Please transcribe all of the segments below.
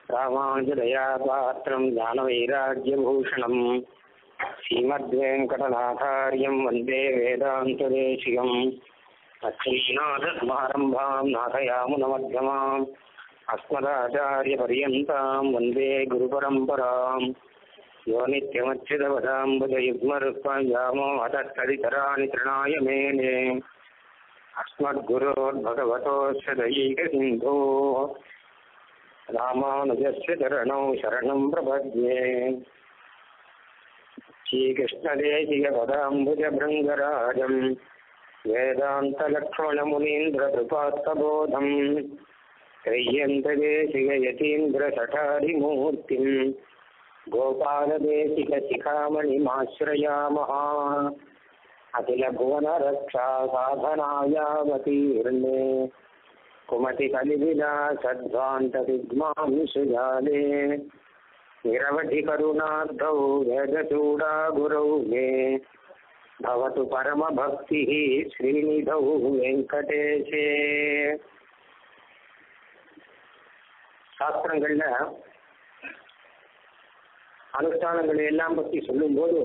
ராமானுஜதயா பாத்திரம் ஞானவைராக்கியபூஷணம் ஸ்ரீமத்வேங்கடநாதாரியம் வந்தே வேதாந்ததேசிகம் லக்ஷ்மீநாதசமாரம்பாம் நாதயாமுனமध्यமாம் अस्मदाचार्यपर्यन्तां वन्दे गुरुपरम्पराम् यो नित्यमच्युतवदाम्बुजयुग्मरुक्मयामो हतस्तदितराणि तृणाय मेने अस्मद्गुरोर्भगवतोऽस्य दयैकसिन्धोः रामानुजस्य चरणौ शरणं प्रपद्ये श्रीकृष्णदेशिकपदाम्बुजभृङ्गराजम् वेदान्तलक्ष्मणमुनीन्द्रकृपात्तबोधम् त्रय्यन्तदेशिकयतीन्द्रसठारिमूर्तिम् गोपालदेशिकशिखामणिमाश्रयामः अखिलभुवनरक्षा साधनायावतीर्णे कुमतिकलिविना सद्वान्तविद्मांशुजाले निरवधिकरुणाब्धौ वेदचूडा गुरौ मे भवतु परमभक्तिः श्रीनिधौ வெங்கடேஷே சாஸ்திரங்கள்ல அனுஷ்டானங்களை எல்லாம் பத்தி சொல்லும்போது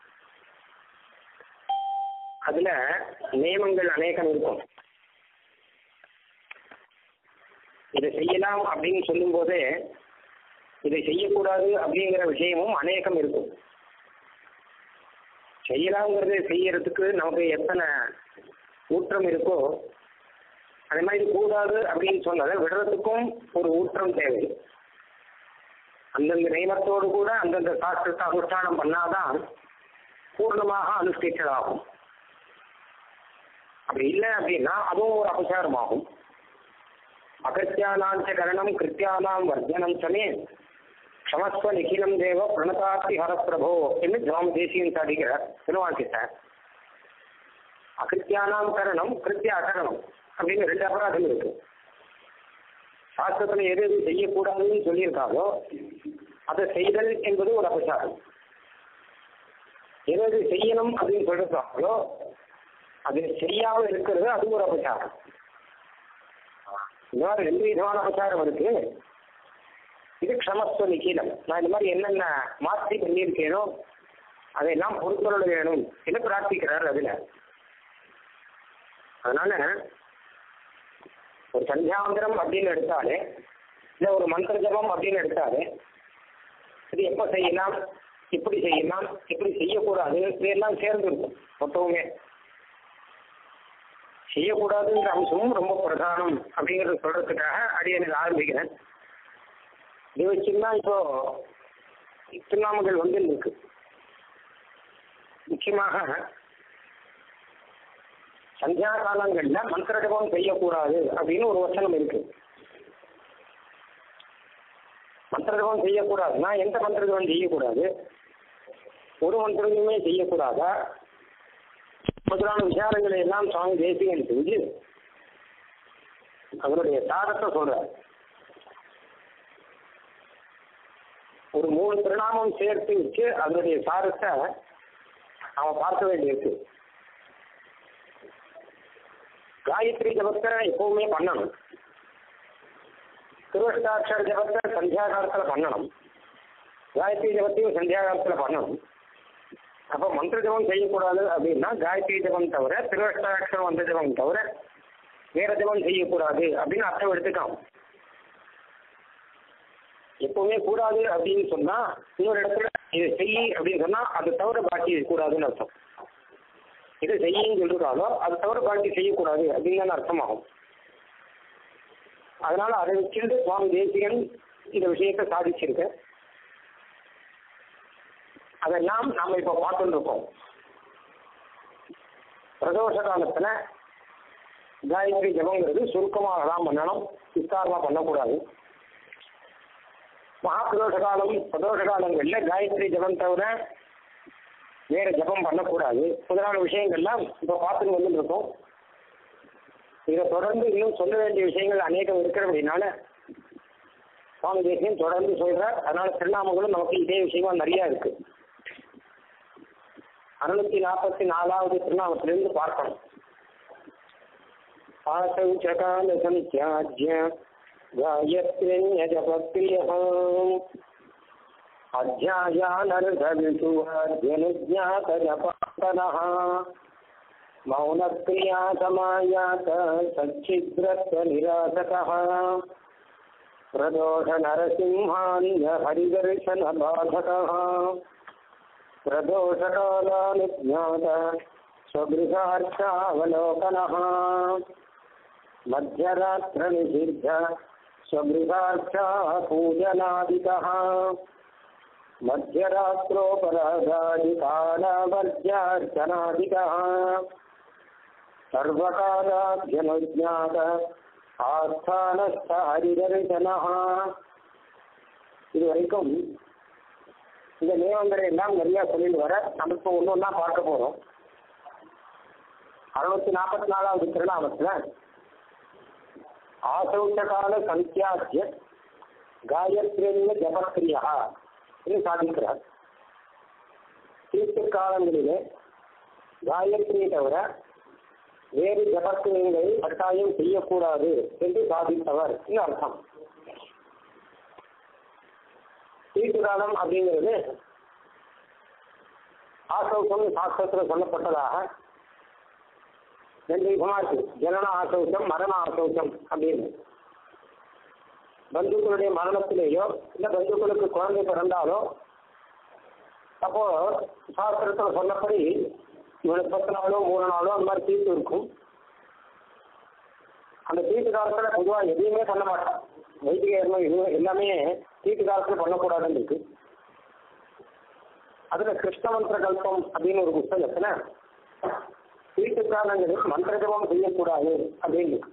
அதுல நியமங்கள் அநேகம் இருக்கும் இதை செய்யலாம் அப்படின்னு சொல்லும் போதே இதை செய்யக்கூடாது அப்படிங்கிற விஷயமும் அநேகம் இருக்கும் செய்யலாங்கிறத செய்யறதுக்கு நமக்கு எத்தனை ஊற்றம் இருக்கோ அதே மாதிரி கூடாது அப்படின்னு சொன்னதை விடுறதுக்கும் ஒரு ஊற்றம் தேவை அந்தந்த நியமத்தோடு கூட அந்தந்த சாஸ்திரத்தை அனுஷ்டானம் பண்ணாதான் பூர்ணமாக அனுஷ்டிச்சதாகும் அப்படி இல்லை அப்படின்னா அதுவும் ஒரு அபசாரமாகும் அகத்தியானாஞ்ச கரணம் கிருத்தியானாம் வர்ஜனம் சமே க்ஷமஸ்வ நிகிலம் தேவ பிரணதாத்தி ஹரப்பிரபோ என்று ஜாம் தேசியன் சாதிக்கிறார் திருவான் கிட்ட அகிருத்தியானாம் கரணம் கிருத்திய அகரணம் அப்படின்னு ரெண்டு அபராதம் இருக்கு சாஸ்திரத்துல எது எது செய்யக்கூடாதுன்னு சொல்லியிருக்காங்களோ அதை செய்தல் என்பது ஒரு அபசாரம் எது எது செய்யணும் அப்படின்னு சொல்லியிருக்காங்களோ அது செய்யாம இருக்கிறது அது ஒரு அபசாரம் இந்த மாதிரி ரெண்டு விதமான அபசாரம் இருக்கு இது க்ஷமஸ்வ நிகீலம் நான் இந்த மாதிரி என்னென்ன மாற்றி பண்ணியிருக்கேனோ அதையெல்லாம் பொறுத்தொருள் வேணும் என்று பிரார்த்திக்கிறார் அதுல அதனால ஒரு சந்தியாந்திரம் அப்படின்னு எடுத்தாலே இல்லை ஒரு மந்திர ஜபம் அப்படின்னு எடுத்தாலே இது எப்போ செய்யலாம் இப்படி செய்யலாம் இப்படி செய்யக்கூடாது இதெல்லாம் சேர்ந்து இருக்கும் மொத்தமுமே செய்யக்கூடாதுங்கிற அம்சமும் ரொம்ப பிரதானம் அப்படிங்கிறத சொல்றதுக்காக அடியனுக்கு ஆரம்பிக்கிறேன் இது வச்சுன்னா இப்போ திருநாமங்கள் வந்து இருக்கு முக்கியமாக சந்தியா காலங்கள்ல மந்திர ஜபம் செய்யக்கூடாது அப்படின்னு ஒரு வசனம் இருக்கு மந்திர ஜபம் செய்யக்கூடாதுன்னா எந்த மந்திர ஜபம் செய்யக்கூடாது ஒரு மந்திரமே செய்யக்கூடாதா முதலான விசாரங்களை எல்லாம் சுவாமி தேசிகன் செஞ்சு அவருடைய சாரத்தை சொல்றார் ஒரு மூணு திருநாமம் சேர்த்து வச்சு அதனுடைய சாரத்தை அவன் பார்க்க வேண்டியிருக்கு காயத்ரி ஜபத்தை எப்பவுமே பண்ணணும் திருவஷ்டாட்சர ஜபத்தை சந்தியா காலத்தில் பண்ணணும் காயத்ரி ஜபத்தையும் சந்தியா காலத்தில் பண்ணணும் அப்போ மந்திர ஜபம் செய்யக்கூடாது அப்படின்னா காயத்ரி ஜபம் தவிர திருவஷ்டாட்சரம் வந்த ஜபம் தவிர வேற ஜபம் செய்யக்கூடாது அப்படின்னு அர்த்தம் எடுத்துக்கலாம் எப்பவுமே கூடாது அப்படின்னு சொன்னா இன்னொரு இடத்துல இதை செய் அப்படின்னு சொன்னா அது தவிர பாக்கி கூடாதுன்னு அர்த்தம் இதை செய்யுன்னு சொல்லிருக்காலோ அது தவிர பாக்கி செய்யக்கூடாது அப்படின்னு தான் அர்த்தமாகும் அதனால அதை வச்சுட்டு சுவாமி தேசிகன் இந்த விஷயத்தை சாதிச்சிருக்க அதெல்லாம் நாம இப்ப பார்த்துட்டு இருக்கோம் பிரதோஷ காலத்துல காயத்ரி ஜபங்கிறது சுருக்கமாக தான் பண்ணணும் விஸ்தாரமா பண்ணக்கூடாது மகாபிரதோஷ காலம் பிரதோஷ காலங்கள்ல காயத்ரி ஜபம் தவிர வேற ஜபம் பண்ணக்கூடாது முதலான விஷயங்கள்லாம் இப்போ பார்த்துட்டு வந்துட்டு இருக்கோம் இதை தொடர்ந்து இன்னும் சொல்ல வேண்டிய விஷயங்கள் அநேகம் இருக்கிறபடினால சுவாமி தேசியம் தொடர்ந்து சொல்றார் அதனால திருநாமங்களும் நமக்கு இதே விஷயமா நிறைய இருக்கு அறுநூத்தி நாற்பத்தி நாலாவது திருநாமத்திலிருந்து பார்க்கணும் ஆசௌ சகால சந்தியாஜ்ய गायत्र्यजपप्रियः अध्यायानर्धविषुवाद्यनुज्ञातजपातनः मौनक्रिया समायात सच्छिद्रत्वनिरासकः प्रदोषनरसिंहान्यहरिदर्शनबाधकः प्रदोषकालानुज्ञात स्वगृहार्थावलोकनः मध्यरात्रनिषिद्ध स्वगृहार्थाः पूजनादिकः मध्यरात्रोपराधादिकालावर्ज्यार्चनादिकः सर्वकालाभ्यनुज्ञात ஆஸ்தானஸ்த ஹரிதரிசனா இது வரைக்கும் இந்த நியமங்களை எல்லாம் நிறைய சொல்லிட்டு வர நம்ம இப்போ ஒன்று ஒன்றா பார்க்க போகிறோம் அறுநூத்தி நாற்பத்தி நாலாவது திருநாமத்தில் ஆசௌச்சகால சந்தியாத்திய காயத்ரிய ஜபக்கிரியா என்று சாதிக்கிறார் தீர்த்த காலங்களிலே காயத்ரியை தவிர வேறு ஜபக்கிரியங்களை கட்டாயம் செய்யக்கூடாது என்று சாதித்தவர் என்று அர்த்தம் தீர்த்த காலம் அப்படிங்கிறது ஆசௌசம் சாஸ்திரத்தில் சொல்லப்பட்டதாக ரெண்டு விதமா இருக்கு ஜனன ஆசௌசம் மரண ஆசௌசம் அப்படின்னு பந்துக்களுடைய மரணத்திலேயோ இல்லை பந்துக்களுக்கு குழந்தை பிறந்தாலோ அப்போ சாஸ்திரத்தில் சொன்னபடி இவனுக்கு பத்து நாளோ மூணு நாளோ அந்த மாதிரி தீர்த்து இருக்கும் அந்த தீர்த்து காலத்தில் பொதுவாக எதையுமே பண்ண மாட்டான் வைத்திக எதுவும் எல்லாமே தீர்த்து காலத்தில் பண்ணக்கூடாதுன்னு இருக்கு அதுல கிருஷ்ணமந்திர கல்பம் அப்படின்னு ஒரு புஸ்தகத்துல தீர்த்து காலங்களில் மந்திர ஜபம் செய்யக்கூடாது அப்படின்னு இருக்கு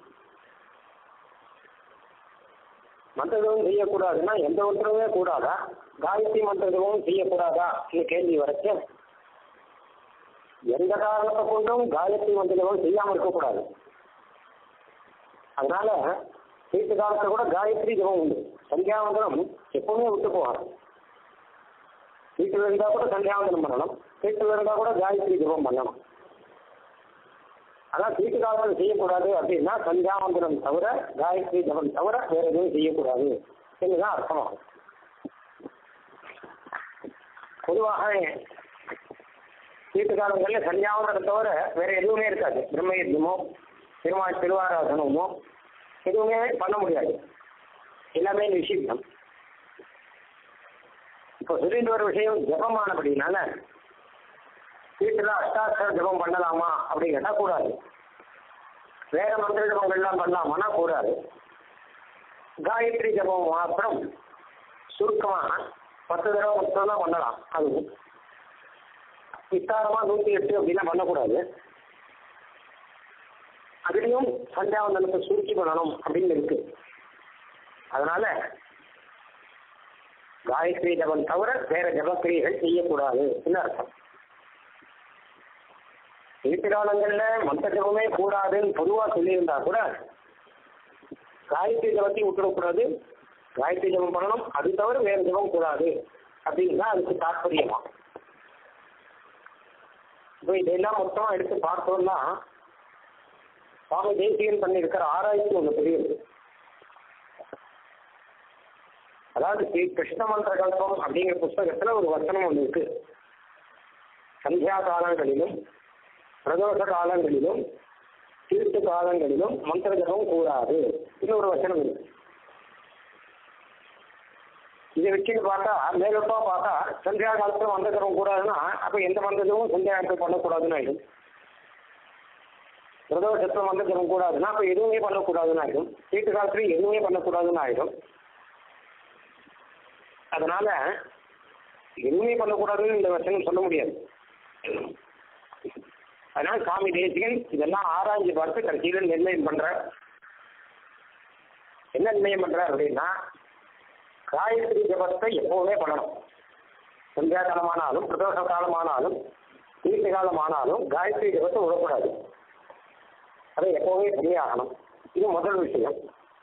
மந்திர ஜபம் செய்யக்கூடாதுன்னா எந்த மந்திரமே கூடாதா காயத்ரி மந்திர ஜபமும் செய்யக்கூடாதா கேள்வி வரைக்கும் எந்த காரணத்தை கொண்டும் காயத்ரி மந்திரம் செய்யாம இருக்கக்கூடாது அதனால தீர்த்த காலத்தை கூட காயத்ரி ஜபம் உண்டு சந்தியாவந்தனம் எப்பவுமே விட்டு போகாது வீட்டில் இருந்தா கூட சந்தியாவந்தனம் பண்ணணும் வீட்டில் இருந்தா கூட காயத்ரி ஜபம் பண்ணணும் அதான் தீர்த்த காலத்தில் செய்யக்கூடாது அப்படின்னா சந்தியாவந்தனம் தவிர காயத்ரி ஜபம் தவிர வேற எதுவும் செய்யக்கூடாது என்றுதான் அர்த்தமாகும் பொதுவாக வீட்டுக்காலங்களில் சந்தியாவந்தனம் தவிர வேற எதுவுமே இருக்காது பிரம்ம யுத்தமோ திருமால் திருவாராதனமோ எதுவுமே பண்ண முடியாது எல்லாமே நிஷித்தம் இப்போ சொல்லிட்டு வர விஷயம் ஜபமானபடினால வீட்டில் அஷ்டாட்சர ஜபம் பண்ணலாமா அப்படின்னு கேட்டால் கூடாது வேற மந்திர ஜபங்கள்லாம் பண்ணலாமான்னா கூடாது காயத்ரி ஜபம் மாத்திரம் சுருக்கமாக பத்து தடவை மட்டும் தான் பண்ணலாம் அதுவும் விஸ்தாரமா நூத்தி எட்டு அப்படிலாம் பண்ணக்கூடாது அதுலயும் சந்தியாவந்தனத்தை சுருக்கி பண்ணணும் அப்படின்னு இருக்கு அதனால காயத்ரி ஜபம் தவிர வேற ஜபக்கிரியைகள் செய்யக்கூடாது அர்த்தம் வீட்டுக்காலங்கள்ல மற்ற ஜபமே கூடாதுன்னு பொதுவா சொல்லியிருந்தா கூட காயத்ரி ஜபத்தையும் விட்டுடக்கூடாது காயத்ரி ஜபம் பண்ணணும் அது தவிர வேற ஜபம் கூடாது அப்படின்னு தான் அதுக்கு தாற்பயமா இப்போ இதெல்லாம் மொத்தம் எடுத்து பார்த்தோம்னா சுவாமி தேசியன் பண்ணியிருக்கிற ஆராய்ச்சி ஒன்று தெரியுது அதாவது ஸ்ரீ கிருஷ்ண மந்திர கல்பம் அப்படிங்கிற புஸ்தகத்துல ஒரு வசனம் ஒன்று இருக்கு சந்தியா காலங்களிலும் பிரதோஷ காலங்களிலும் தீர்த்து காலங்களிலும் மந்திர ஜபம் கூடாது இன்னொரு வசனம் இருக்கு இதை வச்சுட்டு பார்த்தா மேலப்பா பார்த்தா சந்தியா காலத்துல மந்திர ஜபம் கூடாதுன்னா அப்ப எந்த மந்திரமும் சந்தியா காலத்தில் பண்ணக்கூடாதுன்னு ஆயிடும் பிரதோஷத்துல மந்திர ஜபம் கூடாதுன்னா அப்ப எதுவுமே பண்ணக்கூடாதுன்னு ஆயிடும் வீட்டு காலத்துல எதுவுமே பண்ணக்கூடாதுன்னு ஆயிடும் அதனால எதுவுமே பண்ணக்கூடாதுன்னு இந்த வசனம் சொல்ல முடியாது அதனால சாமி தேசிகன் இதெல்லாம் ஆராய்ஞ்சு பார்த்து கடைசியில நிர்ணயம் பண்ற என்ன நிர்ணயம் பண்ற அப்படின்னா காயத்ரி ஜபத்தை எப்பவுமே பண்ணணும் சந்தியா காலமானாலும் பிரதோஷ காலமானாலும் தீர்த்த காலமானாலும் காயத்ரி ஜபத்தை விடக்கூடாது அதை எப்பவுமே பண்ணி ஆகணும் இது முதல் விஷயம்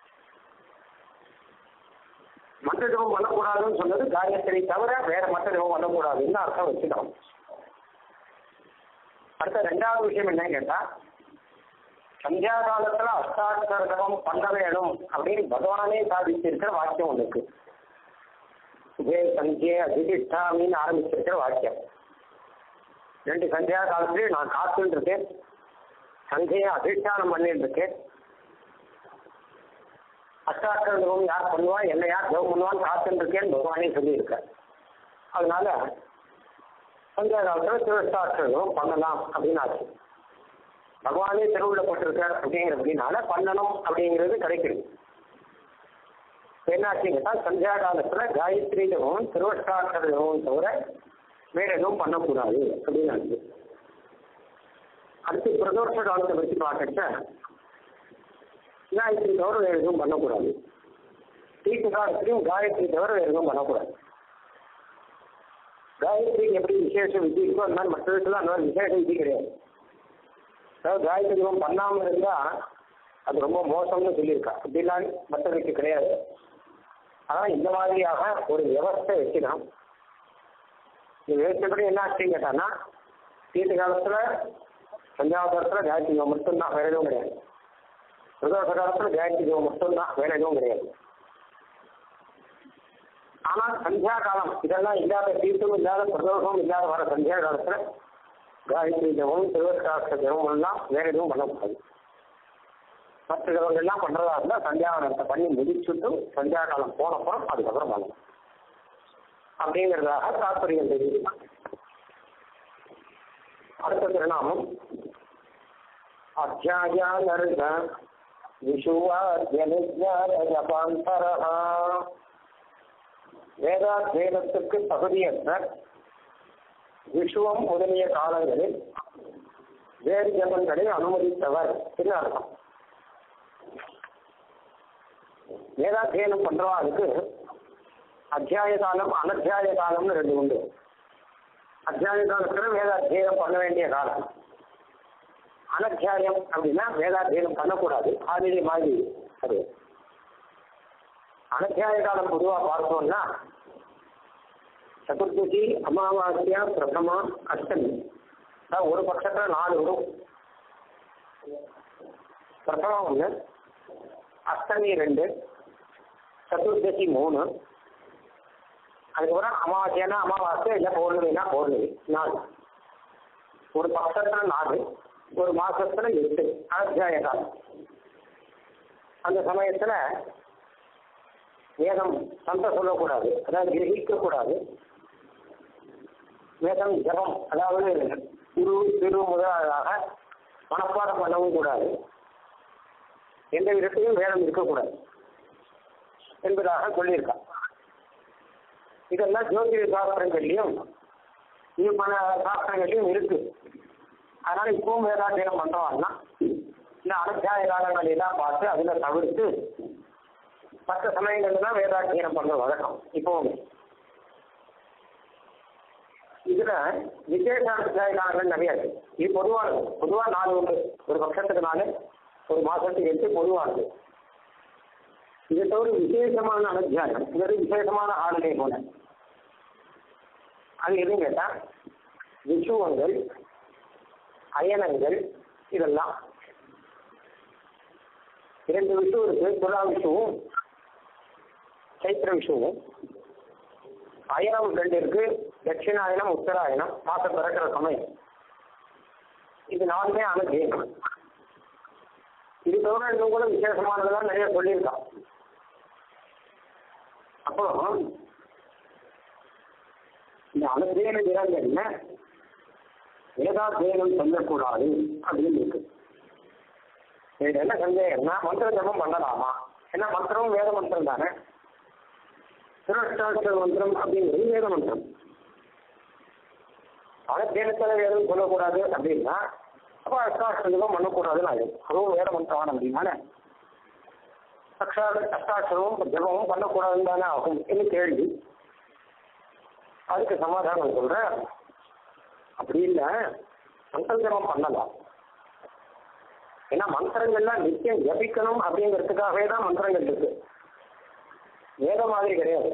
மற்ற ஜபம் பண்ணக்கூடாதுன்னு சொன்னது காயத்ரி தவிர வேற மற்ற ஜபம் பண்ணக்கூடாதுன்னு அர்த்தம் வச்சுக்கணும் அடுத்த ரெண்டாவது விஷயம் என்னன்னு கேட்டா சந்தியா காலத்துல அஷ்டாட்சர ஜபம் பண்ண வேணும் அப்படின்னு பகவானே சாதிச்சிருக்கிற வாக்கியம் ஒன்று இருக்கு உபே சந்தியே அதிதிஷ்டாமின்னு ஆரம்பிச்சிருக்கிற வாக்கியம் ரெண்டு சந்தியா காலத்துலயும் நான் காத்துன்னு இருக்கேன் சந்தியை அதிஷ்டானம் பண்ணிட்டு இருக்கேன் அஷ்டாட்சர ஜபம் யார் பண்ணுவா என்ன யார் ஜபம் பண்ணுவான்னு காத்துன்னு இருக்கேன்னு பகவானே சொல்லியிருக்கார் அதனால சந்தியா காலத்துல திருஷ்டாட்சர ஜபம் பண்ணலாம் அப்படின்னு ஆச்சு பகவானே திருவிழப்பட்டிருக்கார் அப்படிங்கிறதுனால பண்ணணும் அப்படிங்கிறது கிடைக்கிறது என்னாச்சுன்னு கேட்டா சந்தியா காலத்துல காயத்ரி ஜபம் திருவஷ்டாட்சர ஜபம் தவிர வேற எதுவும் பண்ணக்கூடாது அப்படின்னு ஆச்சு அடுத்து பிரதோஷ காலத்தை பற்றி பார்க்கச்ச காயத்ரி தவிர வேற எதுவும் பண்ணக்கூடாது தீர்த்த காலத்திலையும் காயத்ரி தவிர வேற எதுவும் பண்ணக்கூடாது காயத்ரிக்கு எப்படி விசேஷ விதி இருக்கோ அந்த மாதிரி மற்றதுக்கெல்லாம் அந்த மாதிரி விசேஷ விதி கிடையாது அதாவது காயத்ரி ஜபம் பண்ணாமல் இருந்தால் அது ரொம்ப மோசம்னு சொல்லியிருக்கா அப்படிலாம் மற்றதுக்கு கிடையாது ஆனால் இந்த மாதிரியாக ஒரு வியவஸ்தை வச்சுக்கணும் இந்த வியவஸ்தைப்படி என்ன ஆச்சுன்னு கேட்டான்னா தீர்த்த காலத்தில் சஞ்சாவதத்தில் காயத்ரி ஜபம் மட்டும்தான் வேற எதுவும் கிடையாது பிரதோஷ காலத்தில் காயத்ரி ஜபம் மட்டும்தான் வேற எதுவும் கிடையாது ஆனால் சந்தியா காலம் இதெல்லாம் இல்லாத தீர்த்தமும் இல்லாத பிரதோஷமும் இல்லாத வர சந்தியா காலத்தில் காயத்ரி ஜபம் திருவட்டாட்ச ஜபம் எல்லாம் வேற எதுவும் பண்ணக்கூடாது மற்ற ஜபங்கள்லாம் பண்றதா இருந்தால் சந்தியாவனத்தை பண்ணி முடிச்சுட்டு சந்தியா காலம் போனப்புறம் அதுக்கப்புறம் பண்ணணும் அப்படிங்கிறதாக தாற்பயம் தெரியும் அடுத்த திருநாமம் அத்தியாயானருக விஷுவாத்யனுஜாபாந்தரா வேதாத்வேதத்துக்கு தகுதியற்ற விஷுவம் முதலிய காலங்களில் வேறு ஜபங்களை அனுமதித்தவர் என்று அர்த்தம் வேதாத்தியனம் பண்றவாளுக்கு அத்தியாய காலம் அனத்தியாய காலம்னு ரெண்டு உண்டு அத்தியாய காலத்துல வேதாத்தியனம் பண்ண வேண்டிய காலம் அனத்தியாயம் அப்படின்னா வேதாத்தியனம் பண்ணக்கூடாது ஆதிரி மாதிரி அது அனத்தியாய காலம் பொதுவாக பார்த்தோம்னா சதுர்த்தி அமாவாசியா பிரதமா அஷ்டமி அதாவது ஒரு பட்சத்துல நாலு வரும் பிரதமம் ஒன்று அஷ்டமி ரெண்டு சதுர்தசி மூணு அதுக்கப்புறம் அமாவாசைனா அமாவாசை இல்லை பௌர்ணமினா பௌர்ணமி நாலு ஒரு பட்சத்துல நாலு ஒரு மாசத்துல எட்டு அத்தியாய காலம் அந்த சமயத்துல வேதம் சந்த சொல்லக்கூடாது அதாவது கிரகிக்க கூடாது வேதம் ஜபம் அதாவது குரு திரு முதலாக மனப்பாடம் பண்ணவும் கூடாது எந்த விதத்திலும் வேதம் இருக்கக்கூடாது என்பதாக சொல்லியிருக்கா இதெல்லாம் ஜோதிட சாஸ்திரங்கள்லையும் இது பல சாஸ்திரங்கள்லையும் இருக்கு அதனால இப்பவும் வேதாத்தியம் பண்றவாங்கன்னா இந்த அனத்தியாய காலங்கள் எல்லாம் பார்த்து அதுல தவிர்த்து மற்ற சமயங்கள்ல தான் வேதாத்தியனம் பண்ற வழக்கம் இப்போவும் இதுல விசேஷ அத்தியாய காலங்கள் நிறைய இருக்கு இது பொதுவானது பொதுவா நாலு உண்டு ஒரு பட்சத்துக்கு நாலு ஒரு மாசத்துக்கு எட்டு பொதுவானது இதை தவிர விசேஷமான அனத்தியாயம் இது ஒரு விசேஷமான ஆளுநை போல அது எதுவும் கேட்டா விஷுவங்கள் அயனங்கள் இதெல்லாம் இரண்டு விஷு இருக்கு துலா விஷுவும் சைத்திர விஷுவும் அயனம் ரெண்டு இருக்கு தட்சிணாயனம் உத்தராயணம் மாசம் பிறக்கிற சமயம் இது நாலுமே அனுஜயம் இது தவிர இன்னும் கூட விசேஷமானதெல்லாம் நிறைய சொல்லியிருக்கான் அப்போ இந்த அனுஜயன தினங்கள்ல வேதாத்தியனம் சொல்லக்கூடாது அப்படின்னு இருக்கு இது என்ன சந்தேகம்னா மந்திர ஜபம் பண்ணலாமா ஏன்னா மந்திரம் வேத மந்திரம் தானே திருஷ்டாட்சர மந்திரம் அப்படிங்கிறது வேத மந்திரம் அனத்தியனத்தில் வேதம் சொல்லக்கூடாது அப்படின்னா அப்போ அஷ்டாட்சரம் பண்ணக்கூடாதுன்னு ஆகும் அதுவும் வேத மந்திரம் அப்படின்னா அக்ஷா அஷ்டாட்சரமும் ஜபமும் பண்ணக்கூடாதுன்னு தானே ஆகும் என்று கேள்வி அதுக்கு சமாதானம் சொல்றேன் அப்படி இல்லை மந்திர ஜபம் பண்ணலாம் ஏன்னா மந்திரங்கள்லாம் நித்தியம் ஜபிக்கணும் அப்படிங்கிறதுக்காகவே தான் மந்திரங்கள் இருக்கு வேத மாதிரி கிடையாது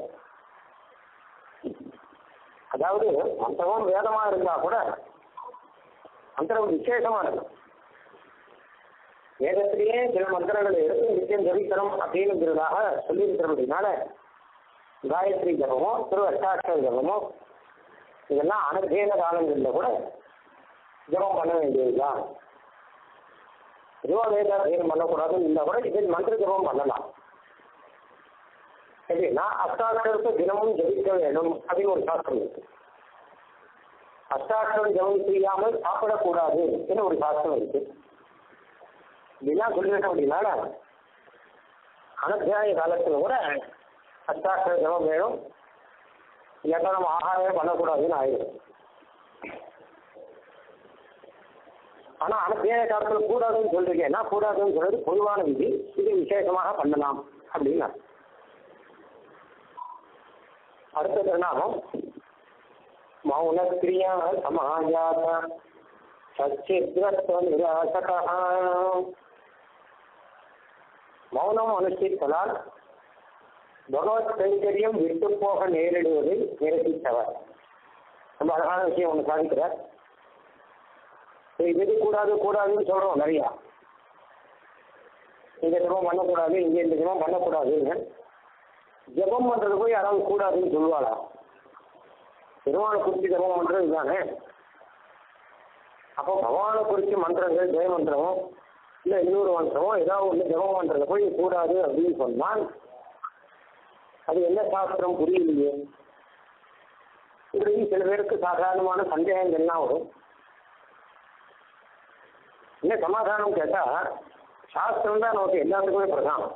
அதாவது மந்திரமும் வேதமா இருந்தா கூட மந்திரம் விசேஷமா இருக்கும் வேதத்திலேயே சில மந்திரங்களை எடுத்து நித்தியம் ஜபிக்கணும் அப்படிங்கிறதாக சொல்லியிருக்கிறபடினால காயத்ரி ஜபமோ திரு அஷ்டாட்சர ஜபமோ இதெல்லாம் அனர்த்தேன காலங்களில் கூட ஜபம் பண்ண வேண்டியதுதான் பொதுவாக வேத அத்தியனம் பண்ணக்கூடாதுன்னு இருந்தால் கூட இதில் மந்திர ஜபம் பண்ணலாம் எப்படின்னா அஷ்டாட்சரத்தை தினமும் ஜபிக்க வேணும் அப்படின்னு ஒரு சாஸ்திரம் இருக்கு அஷ்டாட்சரம் ஜபம் செய்யாமல் சாப்பிடக்கூடாது என்று ஒரு சாஸ்திரம் இருக்கு இப்படிலாம் சொல்லிட்டோம் அப்படின்னால அனத்தியாய காலத்தில் கூட அஷ்டாட்சர ஜபம் வேணும் இல்லாட்டா நம்ம ஆகாரமே பண்ணக்கூடாதுன்னு ஆயிடும் ஆனா அனத்தியாய காலத்தில் கூடாதுன்னு சொல்றீங்க என்ன கூடாதுன்னு சொல்றது பொதுவான விதி இது விசேஷமாக பண்ணலாம் அப்படின்னு அர்த்தம். அடுத்த திருநாமம் மௌனக்கிரியா சமாஜாத சச்சித்வத்வ நிராசகா மௌனம் அனுஷ்டிப்பதால் பகவத் கைங்கரியம் விட்டு போக நேரிடுவதை நிரப்பித்தவர் ரொம்ப அழகான விஷயம் ஒன்று சாதிக்கிறார் இது கூடாது கூடாதுன்னு சொல்றோம் நிறையா இந்த ஜபம் பண்ணக்கூடாது இங்க இந்த ஜபம் பண்ணக்கூடாதுன்னு ஜபம் பண்றது போய் யாராவது கூடாதுன்னு சொல்லுவாளா பெருமாளை குறித்து ஜபம் பண்றது தானே அப்போ பகவானை குறித்து மந்திரங்கள் ஜெய மந்திரமோ இல்லை இன்னொரு மந்திரமோ ஏதாவது ஒன்று ஜபம் பண்றத போய் கூடாது அப்படின்னு சொன்னால் அது என்ன சாஸ்திரம் புரியலையே இப்படி சில பேருக்கு சாதாரணமான சந்தேகங்கள்லாம் வரும் என்ன சமாதானம் கேட்டா சாஸ்திரம் தான் நமக்கு எல்லாத்துக்குமே பிரதானம்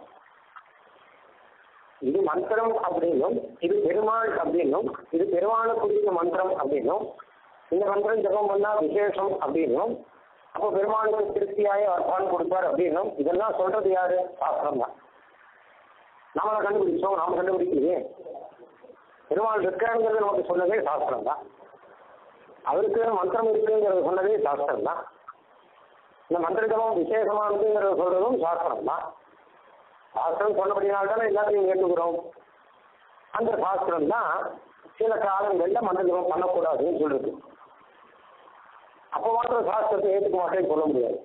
இது மந்திரம் அப்படின்னும் இது பெருமாள் அப்படின்னும் இது பெருமாளை குறித்த மந்திரம் அப்படின்னும் இந்த மந்திரம் ஜபம் பண்ணா விசேஷம் அப்படின்னும் அப்போ பெருமாளுக்கு திருப்தியாய அவர் பலன் கொடுப்பார் அப்படின்னும் இதெல்லாம் சொல்றது யாரு சாஸ்திரம் தான் நாம கண்டுபிடிச்சோம் நாம கண்டுபிடிக்கலையே பெருமாள் இருக்காருங்கிறது நமக்கு சொன்னதே சாஸ்திரம் தான் அவருக்கு மந்திரம் இருக்குங்கிறது சொன்னதே சாஸ்திரம் தான் இந்த மந்திர ஜபம் விசேஷமானதுங்கிறத சொல்றதும் சாஸ்திரம் தான் சாஸ்திரம் சொன்னபடினால தானே எல்லாத்தையும் ஏற்றுக்கிறோம் அந்த சாஸ்திரம் தான் சில காலங்கள்ல மந்திர ஜபம் பண்ணக்கூடாதுன்னு சொல்லுது அப்போ மாத்திரம் சாஸ்திரத்தை ஏற்றுக்க மாட்டேன்னு சொல்ல முடியாது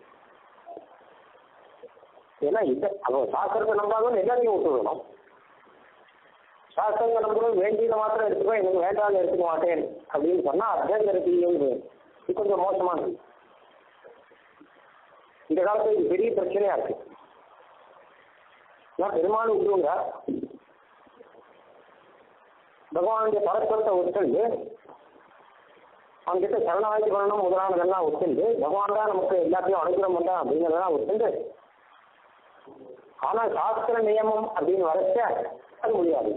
ஏன்னா இந்த அவ சாஸ்திரத்தை நம்பாதவன் எல்லாத்தையும் விட்டுவிடணும் சாஸ்திரத்தை நம்புறது வேண்டியதை மாத்திரம் எடுத்துக்கோ எனக்கு வேண்டாம்னு எடுத்துக்க மாட்டேன் அப்படின்னு சொன்னா அத்தியாந்திரத்தையும் இது கொஞ்சம் மோசமானது இந்த காலத்துல இது பெரிய பிரச்சனையா இருக்கு நான் பெருமாள் விட்டுருங்க பகவானுடைய பரஸ்பரத்தை ஒத்துண்டு அவன்கிட்ட சரணாகி பண்ணணும் முதலானதெல்லாம் ஒத்துண்டு பகவான் தான் நமக்கு எல்லாத்தையும் அனுகிரகம் பண்றான் அப்படிங்கிறதெல்லாம் ஒத்துண்டு ஆனா சாஸ்திர நியமம் அப்படின்னு வரைச்ச அது முடியாது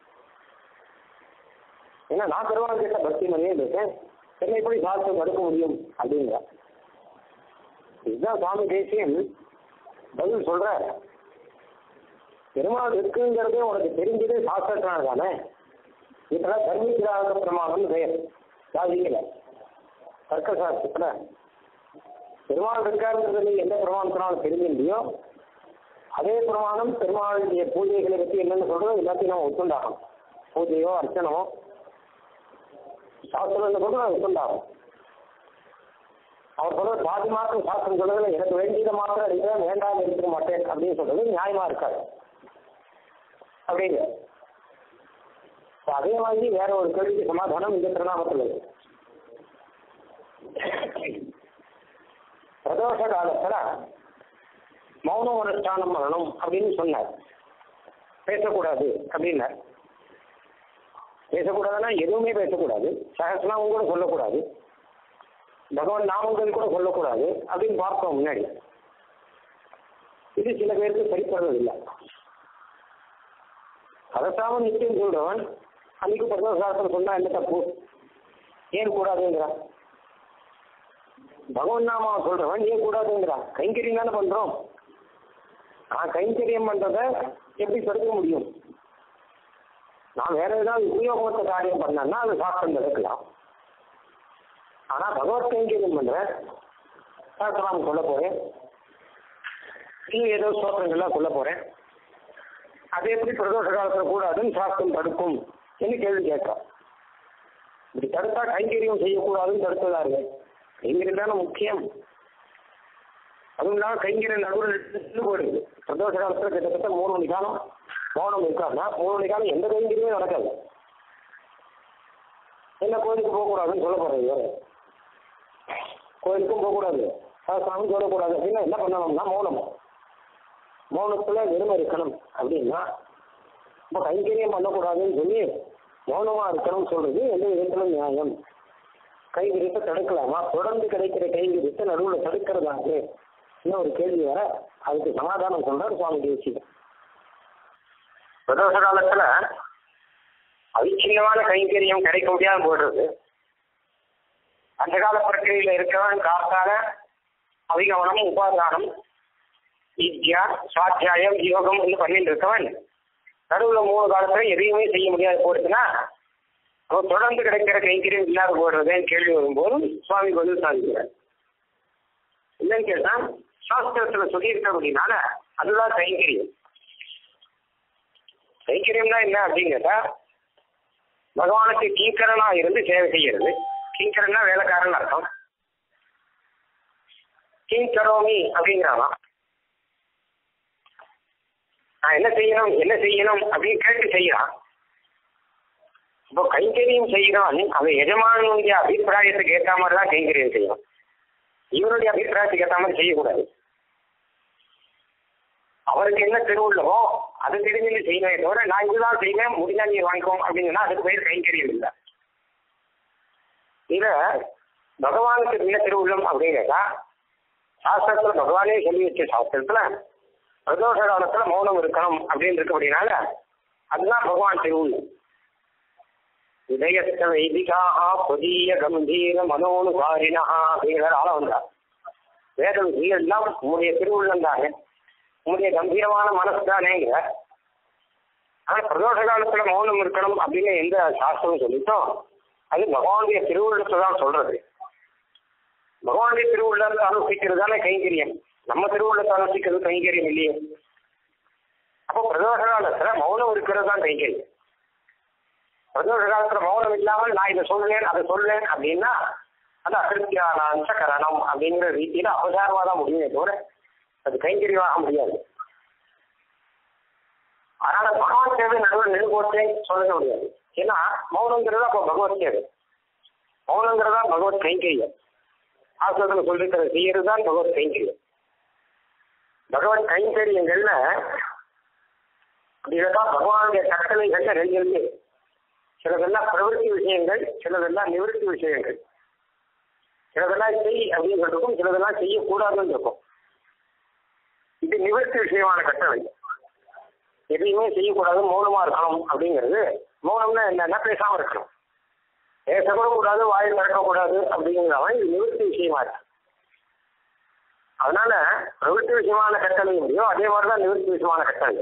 ஏன்னா நான் பெருமாள் கிட்ட பக்தி பண்ணியே இருக்கேன் என்னை எப்படி சாஸ்திரம் தடுக்க முடியும் அப்படிங்கிற இதுதான் சுவாமி தேசியன் பதில் சொல்ற பெருமாள் இருக்குங்கிறதே உனக்கு தெரிஞ்சதே சாஸ்திரத்தினால தானே இதெல்லாம் தர்மிகிராக பிரமாணம்னு பெயர் சாதிக்கல தர்க்க சாஸ்திரத்துல பெருமாள் இருக்காருங்கிறது நீ எந்த பிரமாணத்தினாலும் தெரிஞ்சிருந்தியோ அதே பிரமாணம் பெருமாளுடைய பூஜைகளை பற்றி என்னென்னு சொல்றதோ எல்லாத்தையும் நம்ம ஒத்துண்டாகும் பூஜையோ அர்ச்சனமோ சாஸ்திரம் சொல்றது அது ஒத்துண்டாகும் அவர் சொல்றது பாதி மாத்திரம் சாஸ்திரம் சொல்றதுல எனக்கு வேண்டியதை மாத்திரம் எடுக்கிறேன் வேண்டாம் எடுத்துக்க மாட்டேன் அப்படின்னு சொல்றது நியாயமா இருக்காது அப்படின்னு அதே மாதிரி வேற ஒரு கேள்விக்கு சமாதானம் இந்த திருநாமத்தில் இருக்கு பிரதோஷ காலத்துல மௌன அனுஷ்டானம் பண்ணணும் அப்படின்னு சொன்னார் பேசக்கூடாது அப்படின்னார் பேசக்கூடாதுன்னா எதுவுமே பேசக்கூடாது சகசனாவும் கூட சொல்லக்கூடாது பகவான் நாமங்கள் கூட சொல்லக்கூடாது அப்படின்னு பார்த்தோம் முன்னாடி இது சில பேருக்கு சரிப்படுறதில்லை அதற்காக நிச்சயம் சொல்றவன் அன்னைக்கு பிரதோஷாசனம் சொன்னா என்ன தப்பு ஏன் கூடாதுங்கிறான் பகவான் நாமா சொல்றவன் ஏன் கூடாதுங்கிறான் கைங்கரியம் தானே பண்றோம் நான் கைங்கரியம் பண்றத எப்படி தடுக்க முடியும் நான் வேற ஏதாவது உபயோகமற்ற காரியம் பண்ணேன்னா அது சாஸ்திரம் தடுக்கலாம் ஆனா பகவத் கைங்கரியம் பண்றேன் சாஸ்திரம் சொல்ல போறேன் இன்னும் ஏதோ ஸ்தோத்திரங்கள்லாம் சொல்ல போறேன் அது எப்படி பிரதோஷ காலத்துல கூடாதுன்னு சாஸ்திரம் தடுக்கும் என்று கேள்வி கேட்கலாம் இப்படி தடுத்தா கைங்கரியம் செய்யக்கூடாதுன்னு தடுத்ததா இருக்கு கைங்கரியம் தானே முக்கியம் அதுவும் இல்லாமல் கைங்கிற நடுவில் நின்று போயிடுது பிரதோஷ காலத்தில் கிட்டத்தட்ட மூணு மணி காலம் மௌனம் இருக்காருன்னா மூணு மணி காலம் எந்த கைங்கிரியுமே நடக்காது என்ன கோயிலுக்கு போகக்கூடாதுன்னு சொல்ல போறது வேறு கோயிலுக்கும் போகக்கூடாது சாமி சொல்லக்கூடாது அப்படின்னா என்ன பண்ணணும்னா மௌனம் மௌனத்துல வெறுமை இருக்கணும் அப்படின்னா இப்போ கைங்கரியம் பண்ணக்கூடாதுன்னு சொல்லி மௌனமா இருக்கணும்னு சொல்றது எந்த விதத்துல நியாயம் கைவிரித்தை தடுக்கலாமா தொடர்ந்து கிடைக்கிற கைவிரித்தை நடுவில் தடுக்கிறதாங்க இன்னும் ஒரு கேள்வி வர அதுக்கு சமாதானம் சொல்றாரு சுவாமி தேசிகன் பிரதோஷ காலத்துல அவிச்சின்னமான கைங்கரியம் கிடைக்க முடியாம போடுறது அந்த கால பிரக்கிரியில இருக்கவன் காத்தால அவிகவனம் உபாதானம் வித்யா சுவாத்தியாயம் யோகம் என்று பண்ணிட்டு இருக்கவன் நடுவில் மூணு காலத்துல எதையுமே செய்ய முடியாது போடுதுன்னா அவன் தொடர்ந்து கிடைக்கிற கைங்கரியம் இல்லாத போடுறதுன்னு கேள்வி வரும்போது சுவாமி பதில் சாதிக்கிறார் இல்லைன்னு கேட்டா சாஸ்திரத்துல சொல்லியிருக்க அப்படின்னால அதுதான் கைங்கரியம் கைங்கரியம்னா என்ன அப்படின்னு கேட்டா பகவானுக்கு கீங்கரனா இருந்து சேவை செய்யறது கீங்கரன்னா வேலைக்காரன் அர்த்தம் கீங்கரோமி அப்படிங்கிறான் நான் என்ன செய்யணும் என்ன செய்யணும் அப்படின்னு கேட்டு செய்யறான் இப்போ கைங்கரியம் செய்கிறான் அவன் எஜமானுடைய அபிப்பிராயத்துக்கு ஏற்ற மாதிரி தான் கைங்கரியம் செய்யணும் இவருடைய அபிப்பிராயத்துக்கு ஏற்ற மாதிரி செய்யக்கூடாது அவருக்கு என்ன திருவுள்ளவோ அது தெரிஞ்சு செய்யணுமே தவிர நான் இதுதான் செய்வேன் முடிஞ்சா நீ வாங்கிக்கோம் அப்படின்னா அதுக்கு பேர் கைங்கரியம் இல்லை இத பகவானுக்கு என்ன திருவுள்ளம் அப்படின்னு கேட்டா சாஸ்திரத்துல பகவானே சொல்லி வச்ச சாஸ்திரத்துல பிரதோஷ காலத்துல மௌனம் இருக்கணும் அப்படின்னு இருக்கு அப்படின்னால அதுதான் பகவான் திருவுள்ளம் இதயத்த வைதிகாக புதிய கம்பீர மனோனுசாரினா அப்படிங்கிற ஆள வந்தார் வேதம் எல்லாம் உங்களுடைய திருவுள்ளம் தானே உங்களுடைய கம்பீரமான மனசு தானேங்கிற ஆனா பிரதோஷ காலத்துல மௌனம் இருக்கணும் அப்படின்னு எந்த சாஸ்திரம் சொல்லிட்டோம் அது பகவானுடைய திருவுள்ளத்தை தான் சொல்றது பகவானுடைய திருவுள்ளத்தை அனுஷ்டிக்கிறது தானே கைங்கரியம் நம்ம திருவுள்ளத்தை அனுஷ்டிக்கிறது கைங்கரியம் இல்லையே அப்போ பிரதோஷ காலத்துல மௌனம் இருக்கிறது தான் கைங்கரியம் பிரதோஷ காலத்துல மௌனம் இல்லாமல் நான் இதை சொல்லேன் அதை சொல்லேன் அப்படின்னா அது அகிருத்தியான கரணம் அப்படிங்கிற ரீதியில அவசாரமா தான் முடியுமே தவிர அது கைங்கரியமாக முடியாது அதனால பகவான் சேவை நடுவில் நின்று சொல்ல முடியாது ஏன்னா மௌனங்கிறதா அப்போ பகவத் சேவை மௌனங்கிறதா பகவத் கைங்கரியம் ஆசிரத்தில் சொல்லிருக்கிற செய்யறது தான் பகவத் கைங்கரியம் பகவத் கைங்கரியங்கள்ல இதுதான் பகவானுடைய கட்டளைகள்ல ரெண்டு இருக்கு சிலதெல்லாம் பிரவருத்தி விஷயங்கள் சிலதெல்லாம் நிவர்த்தி விஷயங்கள் சிலதெல்லாம் செய் அப்படின்னு சொல்லிருக்கும் சிலதெல்லாம் செய்யக்கூடாதுன்னு இருக்கும் இது நிவர்த்தி விஷயமான கட்டளை எதையுமே செய்யக்கூடாது மௌனமா இருக்கணும் அப்படிங்கிறது மௌனம்னா என்னன்னா பேசாம இருக்கணும் பேசக்கூட கூடாது வாயில் நடக்கக்கூடாது அப்படிங்கிறவன் இது நிவர்த்தி விஷயமா இருக்கு அதனால பிரவೃತ್ತಿ விஷயமான கட்டளை முடியோ அதே மாதிரிதான் நிவர்த்தி விஷயமான கட்டளை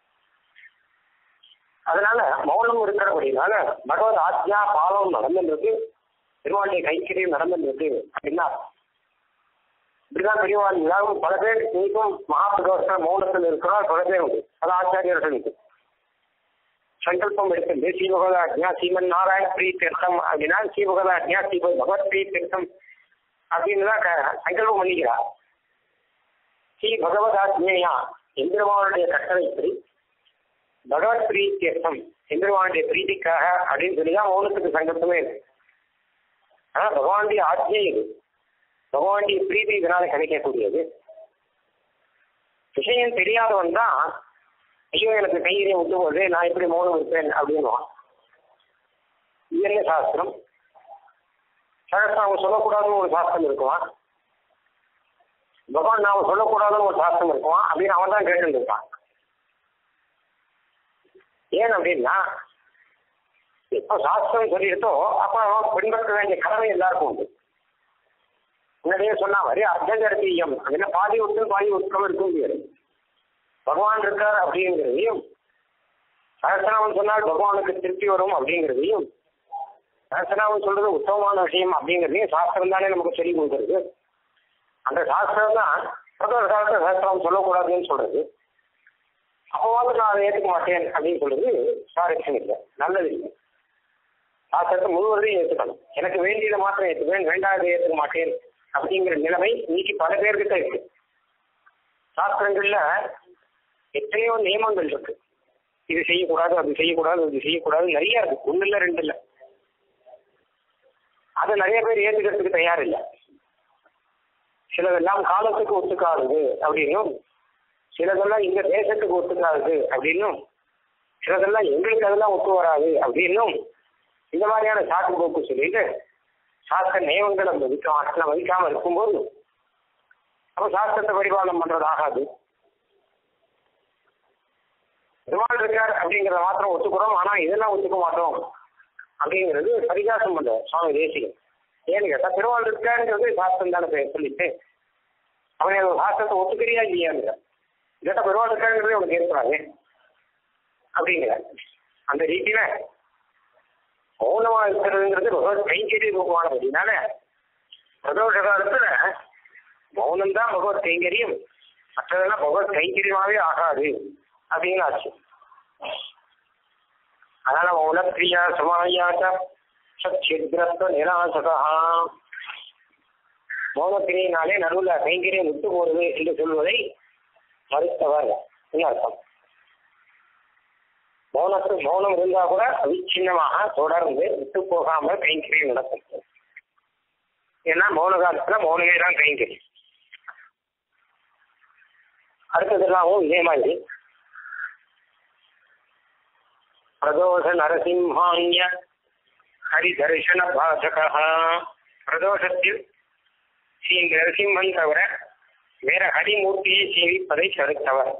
அதனால மௌனம் இருக்கிறபடினால பகவத் ஆத்யா பாலம் நடந்துருக்கு திருவாண்டிய கைக்கிரியும் நடந்துருக்கு அப்படின்னா இப்படிதான் பெரியவாள் எல்லாரும் பல பேர் இன்னைக்கும் மகாபிரதோஷ மௌனத்தில் இருக்கிறார் பல பேர் உண்டு பல ஆச்சாரியர்களுக்கு சங்கல்பம் எடுக்கிறது ஸ்ரீபகவதாஜ்ஞா ஸ்ரீமன் நாராயண பிரிய தீர்த்தம் அப்படின்னா ஸ்ரீபகவதாஜ்ஞா ஸ்ரீ பகவத் பிரிய தீர்த்தம் அப்படின்னு தான் சங்கல்பம் பண்ணிக்கிறார் ஸ்ரீ பகவதாஜ்ஞா எந்திரமானுடைய கட்டளைப்படி பகவத் பிரிய தீர்த்தம் எந்திரமானுடைய பிரீதிக்காக அப்படின்னு சொல்லி தான் மௌனத்துக்கு சங்கல்பமே இருக்கு ஆனா பகவானுடைய ஆஜ்ஞை இது பகவானுடைய பிரீதி இதனால கிடைக்கக்கூடியது விஷயம் தெரியாதவன் தான் ஐயோ எனக்கு கையிலையும் விட்டு போகுது நான் எப்படி மௌனம் இருப்பேன் அப்படின்னுவான் இது என்ன சாஸ்திரம் சகஸ்திரம் சொல்லக்கூடாதுன்னு ஒரு சாஸ்திரம் இருக்குவான் பகவான் நாம சொல்லக்கூடாதுன்னு ஒரு சாஸ்திரம் இருக்குவான் அப்படின்னு அவன் தான் கேட்டு இருப்பான் ஏன் அப்படின்னா எப்போ சாஸ்திரம் சொல்லியிருக்கோ அப்போ பின்பற்ற வேண்டிய கடமை எல்லாருக்கும் உண்டு முன்னாடியே சொன்னா மாதிரி அர்த்தகர்த்தீயம் அதுல பாதி உட்கள் பாதி உட்கம் இருக்க முடியாது பகவான் இருக்கார் அப்படிங்கிறதையும் சகசனாமன் சொன்னால் பகவானுக்கு திருப்தி வரும் அப்படிங்கிறதையும் சகசனாமன் சொல்றது உத்தமமான விஷயம் அப்படிங்கிறதையும் சாஸ்திரம் தானே நமக்கு சொல்லி கொடுக்குறது அந்த சாஸ்திரம் தான் பிரதோஷ காலத்தில் சகசனம் சொல்லக்கூடாதுன்னு சொல்றது அப்போவாது நான் அதை ஏற்றுக்க மாட்டேன் அப்படின்னு சொல்றது சாரட்சம் இல்லை நல்லது இல்லை சாஸ்திரத்தை முழுவதையும் ஏற்றுக்கணும் எனக்கு வேண்டியதை மாத்திரம் ஏற்றுக்குவேன் வேண்டாததை ஏற்றுக்க மாட்டேன் அப்படிங்கிற நிலைமை இன்னைக்கு பல பேர்கிட்ட இருக்கு சாஸ்திரங்கள்ல எத்தனையோ நியமங்கள் இருக்கு இது செய்யக்கூடாது அது செய்யக்கூடாது அது செய்யக்கூடாது நிறைய இருக்கு ஒண்ணு இல்ல ரெண்டு இல்ல அதை நிறைய பேர் ஏற்றுக்கிறதுக்கு தயார் இல்லை சிலதெல்லாம் காலத்துக்கு ஒத்துக்காதது அப்படின்னும் சிலதெல்லாம் இந்த தேசத்துக்கு ஒத்துக்காதது அப்படின்னும் சிலதெல்லாம் எங்களுக்கு அதெல்லாம் ஒத்து வராது அப்படின்னும் இந்த மாதிரியான சாக்கு போக்கு சொல்லிட்டு சாஸ்திர நியமங்களை மதிக்காம மதிக்காம இருக்கும்போது அப்ப சாஸ்திரத்தை பரிபாலனம் பண்றது ஆகாது பெருமாள் இருக்கார் அப்படிங்கிறத மாத்திரம் ஒத்துக்கிறோம் ஆனா இதெல்லாம் ஒத்துக்க மாட்டோம் அப்படிங்கிறது பரிகாசம் பண்ற சுவாமி தேசிகன் ஏன்னு கேட்டா பெருமாள் இருக்காருங்கிறது சாஸ்திரம் தானே பேர் சொல்லிட்டு அவன் அந்த சாஸ்திரத்தை ஒத்துக்கிறியா இல்லையாங்கிற கேட்டா பெருமாள் இருக்காருங்கிறதே உனக்கு ஏற்படாது அப்படிங்கிற அந்த ரீதியில மௌனமா இருக்கிறதுங்கிறது பகவத் கைங்கரிய ரூபமான அப்படின்னால பிரதோஷ காலத்துல மௌனம் தான் பகவத் கைங்கரியம் மற்றதெல்லாம் பகவத் கைங்கரியமாவே ஆகாது அப்படின்னு ஆச்சு அதனால மௌனப்பிரியா சமாயாச்ச சச்சித்ரத்வ நிராசகா மௌனப்பிரியினாலே நடுவில் கைங்கரியம் விட்டு போறது என்று சொல்வதை மறுத்தவர் என்ன அர்த்தம் மௌனத்து மௌனம் இருந்தா கூட அவிச்சின்னமாக தொடர்ந்து விட்டு போகாமல் கைங்கரியம் நடக்கும் ஏன்னா மௌன காலத்துல மௌனமே தான் கைங்கரியம் அடுத்ததெல்லாமும் இதே மாதிரி பிரதோஷ நரசிம்ஹான்ய ஹரிதர்ஷன பாசகா பிரதோஷத்தில் ஸ்ரீ நரசிம்மன் தவிர வேற ஹரிமூர்த்தியை சேவிப்பதை தடுத்தவர்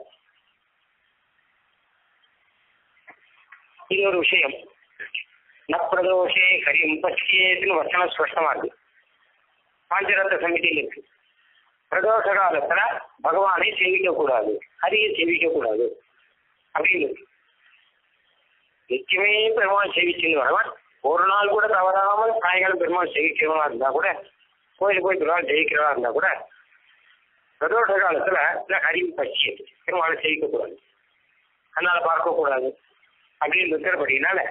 இது ஒரு விஷயம் நப்பிரதோஷே ஹரிம் பச்சியேன்னு வசனம் ஸ்பஷ்டமா இருக்கு பாஞ்சரத்த சமிதியில் இருக்கு பிரதோஷ காலத்துல பகவானை சேவிக்க கூடாது ஹரியை சேவிக்க கூடாது அப்படின்னு இருக்கு நிச்சயமே பெருமாள் சேவிச்சுன்னு வரவன் ஒரு நாள் கூட தவறாமல் சாயங்காலம் பெருமாள் சேவிக்கிறவனா இருந்தா கூட கோயிலுக்கு போய் பெருமாள் ஜெயிக்கிறவா இருந்தா கூட பிரதோஷ காலத்துல இந்த ஹரி பட்சி பெருமாளை சேவிக்க கூடாது அதனால பார்க்க கூடாது அப்படின்னு இருக்கிறபடினால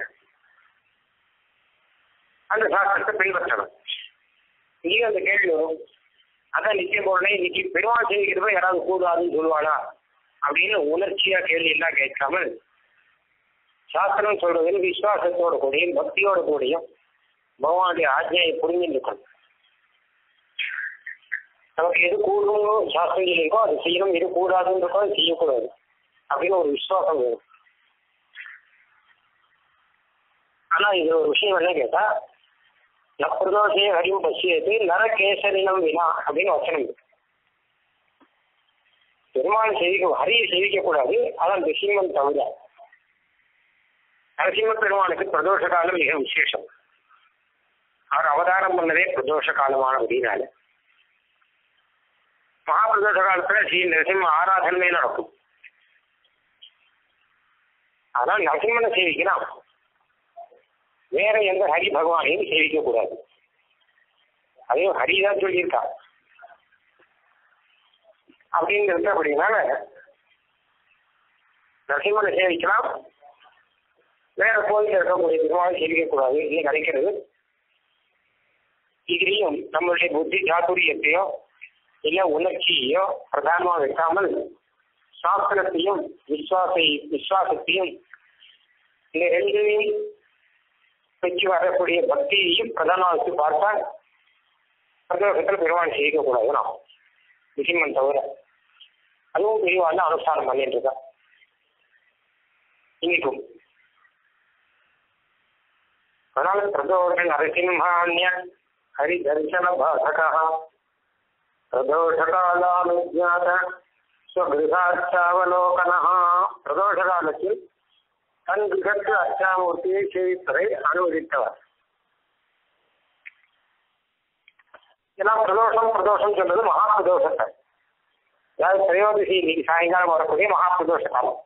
அந்த சாஸ்திரத்தை பின்பற்றணும் இங்கேயும் அந்த கேள்வி வரும் அதான் நிச்சயம் போறனே இன்னைக்கு பெருமாள் சேவிக்கிறப்ப யாராவது கூடாதுன்னு சொல்லுவானா அப்படின்னு உணர்ச்சியா கேள்வி எல்லாம் கேட்காமல் சாஸ்திரம் சொல்றது விசுவாசத்தோட கூடயும் பக்தியோட கூடயும் பகவானுடைய ஆஜ்ஞையை புரிஞ்சுருக்கணும் நமக்கு எது கூடணும்னு சாஸ்திரம் இருக்கோ அது செய்யணும் எது கூடாதுன்னு இருக்கோ அது செய்யக்கூடாது அப்படின்னு ஒரு விசுவாசம் வேணும் ஆனா இது ஒரு விஷயம் என்ன கேட்டா நப்பிரதோஷே ஹரிம் பசியது நரகேசரினம் வினா அப்படின்னு வச்சனம் இருக்கு பெருமாள் செய்விக்க ஹரியை செய்விக்க கூடாது அதான் நரசிம்மன் தவிர நரசிம்ம பெருமானுக்கு பிரதோஷ காலம் மிக விசேஷம் அவர் அவதாரம் பண்ணதே பிரதோஷ காலமான அப்படின்னால மகாபிரதோஷ காலத்துல ஸ்ரீ நரசிம்ம ஆராதனமே நடக்கும் ஆனால் நரசிம்மனை சேவிக்கலாம் வேற எந்த ஹரி பகவானையும் சேவிக்க கூடாது அதையும் ஹரிதான் சொல்லியிருக்கா அப்படிங்கிறது அப்படின்னால நரசிம்மனை சேவிக்கலாம் வேற கோயில் இருக்கக்கூடிய பெருமாளை சேவிக்க கூடாது இது கிடைக்கிறது இதுலேயும் நம்மளுடைய புத்தி சாத்துரியத்தையோ இல்ல உணர்ச்சியையோ பிரதானமா வைக்காமல் சாஸ்திரத்தையும் விசுவாசை விசுவாசத்தையும் இந்த ரெண்டையும் வச்சு வரக்கூடிய பக்தியையும் பிரதானமா வச்சு பார்த்தால் பிரதோஷத்தில் பெருமாள் செய்யக்கூடாது நாம் நிசிம்மன் தவிர அதுவும் பெரியவாள் அனுஷ்டானம் பண்ணிட்டு இருக்கா இன்னைக்கும் அதனால பிரதோஷ நரசிம்ஹான்ய ஹரிதர்சன பாசகா பிரதோஷகாலானுஜாத ஸ்வகிருகாச்சாவலோகன பிரதோஷ காலத்தில் தன் கிரகத்து அச்சாமூர்த்தியை சேவிப்பதை அனுமதித்தவர் ஏன்னா பிரதோஷம் பிரதோஷம் சொல்றது மகா பிரதோஷத்தை அதாவது திரையோதசி இன்னைக்கு சாயங்காலம் வரக்கூடிய மகா பிரதோஷ காலம்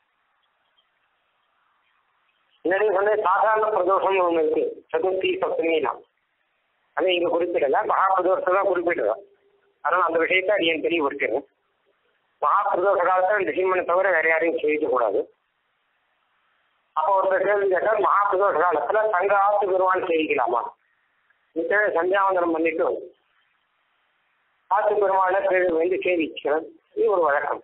முன்னாடி வந்து சாதாரண பிரதோஷம்னு ஒன்று இருக்கு சதுர்த்தி சப்தமிலாம் அதை இங்க குறிப்பிடல மகா பிரதோஷத்தை தான் குறிப்பிடுறோம் அதனால அந்த விஷயத்தை அடியன் தெளிவுபடுத்திடுறேன் மகா பிரதோஷ காலத்தில் நிசிம்மனை தவிர வேற யாரையும் சேவிக்க கூடாது அப்போ ஒருத்தர் கேள்வி கேட்டால் மகா பிரதோஷ காலத்துல தங்க ஆத்து பெருமான் சேவிக்கலாமா நிச்சயம் சந்தியாவந்தனம் பண்ணிட்டு ஆத்து பெருமாளை வந்து சேவிக்கிறேன் இது ஒரு வழக்கம்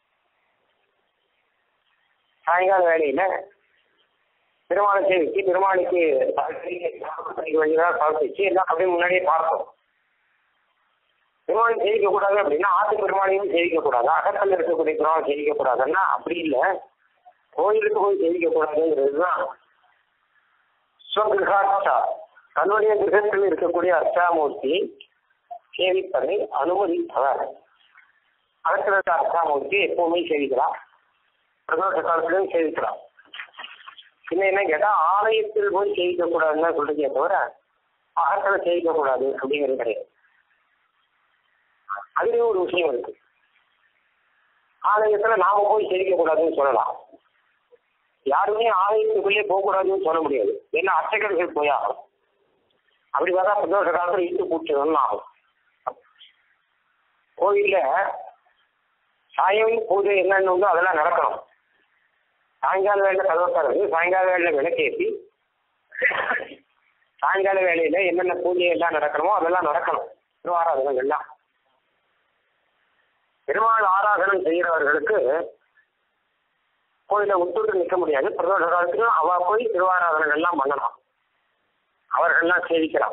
சாயங்கால வேலையில பெருமாளை சேவிச்சு பெருமாளுக்கு வழியாக சமர்ப்பிச்சு எல்லாம் அப்படியே முன்னாடியே பார்த்தோம் பெருமாளை சேவிக்க கூடாது அப்படின்னா ஆத்து பெருமாளையும் சேவிக்க கூடாது அகத்தில் இருக்கக்கூடிய பெருமாளை சேவிக்க கூடாதுன்னா அப்படி இல்லை கோயிலுக்கு போய் சேவிக்க கூடாதுங்கிறது தான் ஸ்வகிருஹாட்சா தன்னுடைய கிரகத்தில் இருக்கக்கூடிய அர்ச்சாமூர்த்தி சேவிப்பதை அனுமதித்தவர் அகத்தில் இருக்க அர்ச்சாமூர்த்தி எப்பவுமே சேவிக்கலாம் பிரதோஷ காலத்திலையும் சேவிக்கலாம் பின்ன என்ன கேட்டா ஆலயத்தில் போய் சேவிக்க கூடாதுன்னு சொல்றீங்க தவிர அகத்தில் சேவிக்க கூடாது அப்படிங்கிறது கிடையாது அதுலேயும் ஒரு விஷயம் இருக்கு ஆலயத்துல நாம போய் சேவிக்க கூடாதுன்னு சொல்லலாம் யாருமே ஆலயத்துக்குள்ளே போகக்கூடாதுன்னு சொல்ல முடியாது ஏன்னா அர்ச்சகர்கள் போய் ஆகும் அப்படி பார்த்தா பிரதோஷ காலத்தில் இட்டு பூச்சிடணும்னு ஆகும் கோயில்ல சாயம் பூஜை என்னென்ன உண்டோ அதெல்லாம் நடக்கணும் சாயங்கால வேலையில கதவத்தாரது சாயங்கால வேலையில விளக்கேற்றி சாயங்கால வேலையில என்னென்ன பூஜை எல்லாம் நடக்கணுமோ அதெல்லாம் நடக்கணும் திருவாராதனம் எல்லாம் பெருமாள் ஆராதனம் செய்கிறவர்களுக்கு கோயிலை விட்டுட்டு நிற்க முடியாது பிரதோஷ காலத்துக்கு அவ போய் திருவாராதனம் எல்லாம் பண்ணலாம் அவர்கள்லாம் சேவிக்கலாம்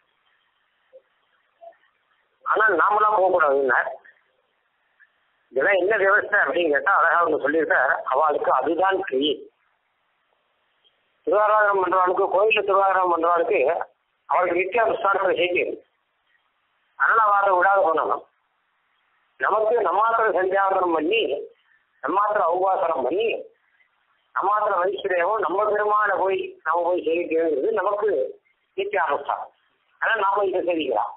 ஆனால் நாமெல்லாம் போகக்கூடாதுன்னு இதெல்லாம் என்ன விவசாய அப்படின்னு கேட்டால் அழகாக அவங்க சொல்லியிருக்கார் அவளுக்கு அதுதான் கிரி திருவாராதனம் பண்றவளுக்கு கோயிலில் திருவாராதனம் பண்றவளுக்கு அவளுக்கு நித்தியானுஷ்டானத்தில் செய்யுது அதனால் அவள் அதை விடாத பண்ணணும் நமக்கு நம்மாத்திர சந்தியாவதனம் பண்ணி நம்மாத்திர உபாசனம் பண்ணி நம்மாத்திர வைஸ்வரேவம் நம்ம பெருமான போய் நம்ம போய் சேவிக்கிறது நமக்கு நித்தியானுஷ்டானம் ஆனால் நாம இதை சேவிக்கலாம்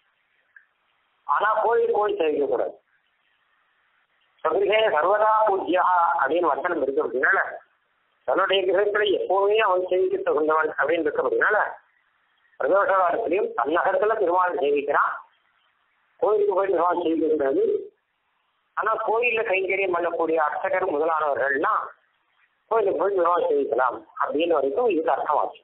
ஆனால் கோயில் கோயில் சேவிக்கக்கூடாது சபரிகே சர்வதா பூஜ்யா அப்படின்னு வசனம் இருக்கு அப்படின்னால தன்னுடைய கிரகத்துல எப்போவுமே அவன் சேவிக்க தகுந்தவன் அப்படின்னு இருக்கு அப்படின்னால பிரதோஷ காலத்திலையும் தன்னகத்துல பெருமாள் சேவிக்கிறான் கோயிலுக்கு போய் பெருமாள் சேவிக்கிறது ஆனா கோயில்ல கைங்கரியம் பண்ணக்கூடிய அர்ச்சகர் முதலானவர்கள்லாம் கோயிலுக்கு போய் பெருமாள் சேவிக்கலாம் அப்படின்னு வரைக்கும் இதுக்கு அர்த்தமாச்சு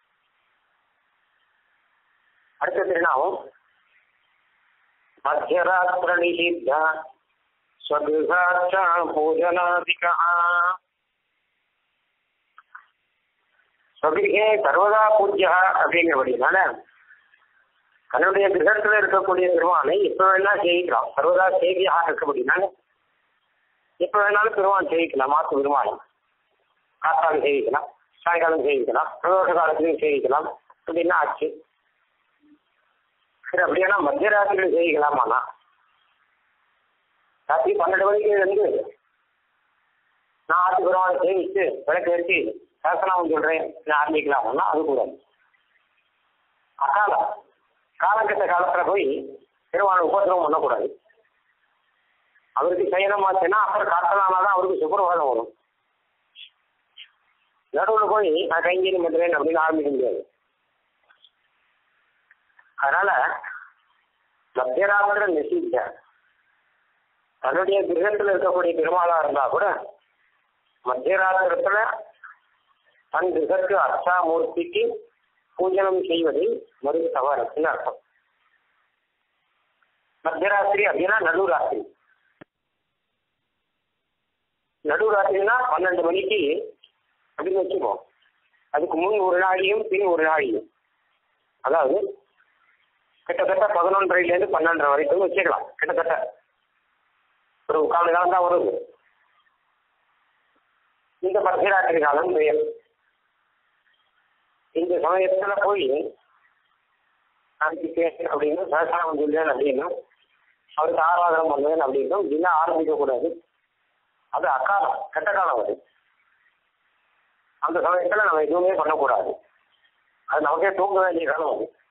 அடுத்த திருநாமம் மத்தியராத்திர நிஷித்தா ஸ்வகிருஹாச்ச பூஜனாதிகா ஸ்வகிருகே சர்வதா பூஜ்யா அப்படிங்கிறபடினால தன்னுடைய கிரகத்தில் இருக்கக்கூடிய பெருமானை எப்போ வேணாலும் சேவிக்கலாம் சர்வதா சேவியாக இருக்கபடினால எப்போ வேணாலும் பெருமான் சேவிக்கலாம் மாத்து பெருமாள் காத்தாலும் சேவிக்கலாம் சாயங்காலம் சேவிக்கலாம் பிரதோஷ காலத்திலையும் சேவிக்கலாம் அப்படின்னா ஆச்சு சரி அப்படியானா மத்தியராத்திரியில் சேவிக்கலாமாண்ணா ராத்திரி பன்னெண்டு மணிக்கு இருந்து நான் ஆத்து பெருமானை சேவிச்சு விளக்கு வச்சு சாசனாவும் சொல்றேன் நான் ஆரம்பிக்கலாம்னா அது கூடாது அகாலம் காலங்கட்ட காலத்துல போய் பெருமாளை உபதிரவம் பண்ணக்கூடாது அவருக்கு சயனம் ஆச்சுன்னா அப்புறம் காத்தலானாதான் அவருக்கு சுப்பிரபாதம் வரும் நடுவில் போய் நான் கைங்கேரி பண்ணுறேன் அப்படின்னு ஆரம்பிக்க முடியாது அதனால மத்தியராத்திர நிசித்த தன்னுடைய கிரகத்தில் இருக்கக்கூடிய பெருமாளா இருந்தா கூட மத்தியராத்திரத்துல தன் கிரகத்து அர்ச்சாமூர்த்திக்கு பூஜனம் செய்வதை மறுத்தவர்னு அர்த்தம் மத்தியராத்திரி அப்படின்னா நடுராத்திரி நடுராத்திரினா பன்னெண்டு மணிக்கு அப்படின்னு வச்சுப்போம் அதுக்கு முன் ஒரு நாளையும் பின் ஒரு நாளையும் அதாவது கிட்டத்தட்ட பதினொன்றரைலேருந்து பன்னெண்டரை வரைக்கும் வச்சுக்கலாம் கிட்டத்தட்ட ஒரு முக்கால் காலம் தான் வருது இந்த மத்தியராத்திரி காலம் பெயர் இந்த சமயத்துல போய் நாளைக்கு பேசுறேன் அப்படின்னு சகசாரம் சொல்றேன் அப்படின்னு அவருக்கு ஆராதனம் பண்ணுவேன் அப்படின்னு இப்படின்னா ஆரம்பிக்க கூடாது அது அக்காலம் கெட்ட காலம் அது அந்த சமயத்துல நம்ம எதுவுமே பண்ணக்கூடாது அது நமக்கே தூங்க வேண்டிய காலம்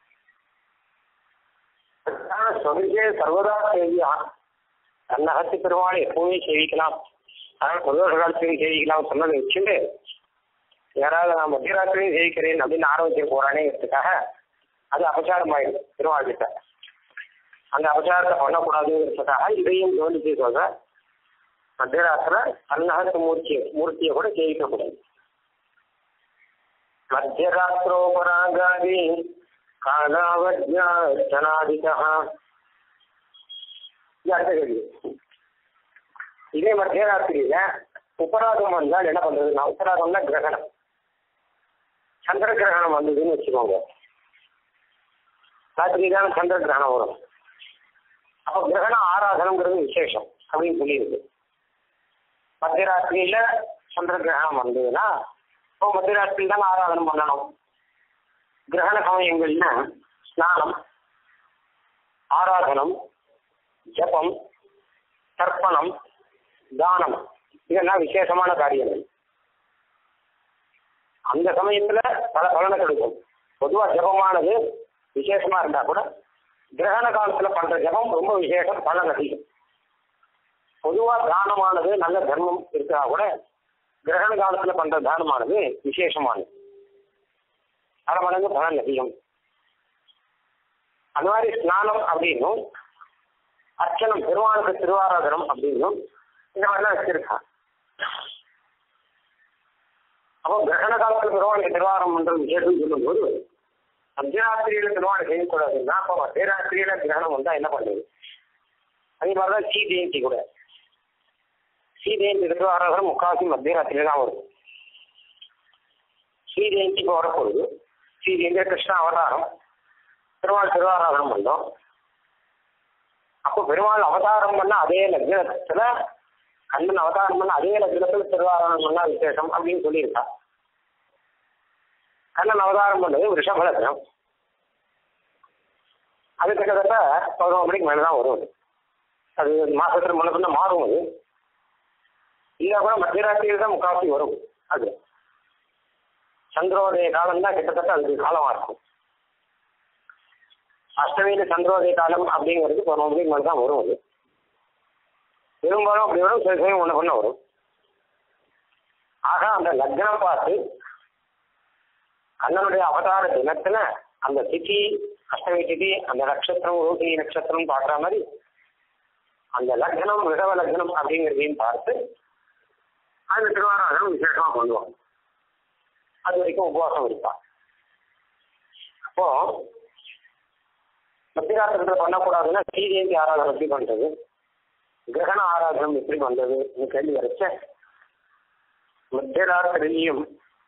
அது சொல்லியே சர்வதா சேவியா தன்னகத்து பெருமாளை எப்பவுமே சேவிக்கலாம் ஆனால் பிரதோஷ காலத்திலையும் சேவிக்கலாம் சொன்னதை வச்சுட்டு யாராவது நான் மத்தியராத்திரியும் ஜெயிக்கிறேன் அப்படின்னு ஆரோக்கியம் போறானேங்கிறதுக்காக அது அபச்சாரம் ஆயிடும் திருவாள் கிட்ட அந்த அபச்சாரத்தை பண்ணக்கூடாதுங்கிறதுக்காக இதையும் கவனிச்சு சொல்ற மத்தியராத்திர அன்னகத்து மூர்த்தி மூர்த்தியை கூட ஜெயிக்கக்கூடாது மத்தியராத்திரோபராகாதி காலாவஜ்யா ஜனாதிகா அடுத்த கேள்வி இதே மத்தியராத்திரியில உபராகம் வந்தால் என்ன பண்றதுன்னா உபராகம்னா கிரகணம் சந்திர கிரகணம் வந்ததுன்னு வச்சுக்கோங்க ராத்திரி தானே சந்திர கிரகணம் வரும் அப்போ கிரகண ஆராதனங்கிறது விசேஷம் அப்படின்னு சொல்லியிருக்கு மத்தியராத்திரியில சந்திர கிரகணம் வந்ததுன்னா இப்போ மத்தியராத்திரி தான் ஆராதனம் பண்ணணும் கிரகண சமயங்கள்னா ஸ்நானம் ஆராதனம் ஜபம் தர்ப்பணம் தானம் இதெல்லாம் விசேஷமான காரியங்கள் அந்த சமயத்துல பல பலனை கிடைக்கும் பொதுவா ஜபமானது விசேஷமா இருந்தா கூட கிரகண காலத்துல பண்ற ஜபம் ரொம்ப விசேஷம் பலன் அதிகம் பொதுவா தானமானது நல்ல தர்மம் இருக்கா கூட கிரகண காலத்துல பண்ற தானமானது விசேஷமானது அரை மடங்கு பலன் அதிகம் அந்த மாதிரி ஸ்நானம் அப்படின்னும் அர்ச்சனம் பெருமானுக்கு திருவாராதனம் அப்படின்னும் இந்த மாதிரிலாம் வச்சிருக்கான் அப்போ கிரகண காலத்துல பெருமானுக்கு திருவாரம் பண்றது விசேஷம் சொல்லும்போது மத்தியராத்திரியில திருவாரம் செய்யக்கூடாதுன்னா அப்போ மத்தியராத்திரியில கிரகணம் வந்தா என்ன பண்ணுது அதே மாதிரிதான் ஸ்ரீ ஜெயந்தி கூட ஸ்ரீ ஜெயந்தி திருவாராதனம் முக்காவாசி மத்தியராத்திரியில தான் வரும் ஸ்ரீ ஜெயந்தி இப்போ வரப்போகுது ஸ்ரீ ஜெயந்தி கிருஷ்ண அவதாரம் பெருமாள் திருவாராதனம் பண்ணோம் அப்போ பெருமாள் அவதாரம் பண்ண அதே லக்னத்துல கண்ணன் அவதாரம் பண்ண அதே லக்னத்துல திருவாராதனம் பண்ணா விசேஷம் அப்படின்னு சொல்லியிருக்கா கண்ணன் அவதாரம் பண்ணது ரிஷப லக்னம் அது கிட்டத்தட்ட பதினொன்று மணிக்கு மேலே தான் வரும் அது அது மாசத்துல முன்ன பின்ன மாறும் அது இல்லை கூட மத்தியராத்திரியில் தான் முக்காவாசி வரும் அது சந்திரோதய காலம் தான் கிட்டத்தட்ட அதுக்கு காலமா இருக்கும் அஷ்டமியில சந்திரோதய காலம் அப்படிங்கிறது பதினொன்று மணிக்கு மேலே தான் வரும் அது பெரும்பாலும் அப்படி வரும் சில சமயம் ஒன்று பண்ண வரும் ஆக அந்த லக்னம் பார்த்து கண்ணனுடைய அவதார தினத்துல அந்த திதி அஷ்டமி திதி அந்த நட்சத்திரம் ரோகிணி நட்சத்திரம் பார்க்குற மாதிரி அந்த லக்னம் ரிடவ லக்னம் அப்படிங்கிறதையும் பார்த்து அந்த திருவாராதனம் விசேஷமா பண்ணுவாங்க அது வரைக்கும் உபவாசம் இருப்பான் அப்போ மத்தியராத்திரத்தில் பண்ணக்கூடாதுன்னா ஸ்ரீதேவி ஆராதனை எப்படி பண்றது கிரகண ஆராதனம் எப்படி பண்றது கேள்வி வரைச்ச மத்தியராத்திரியும்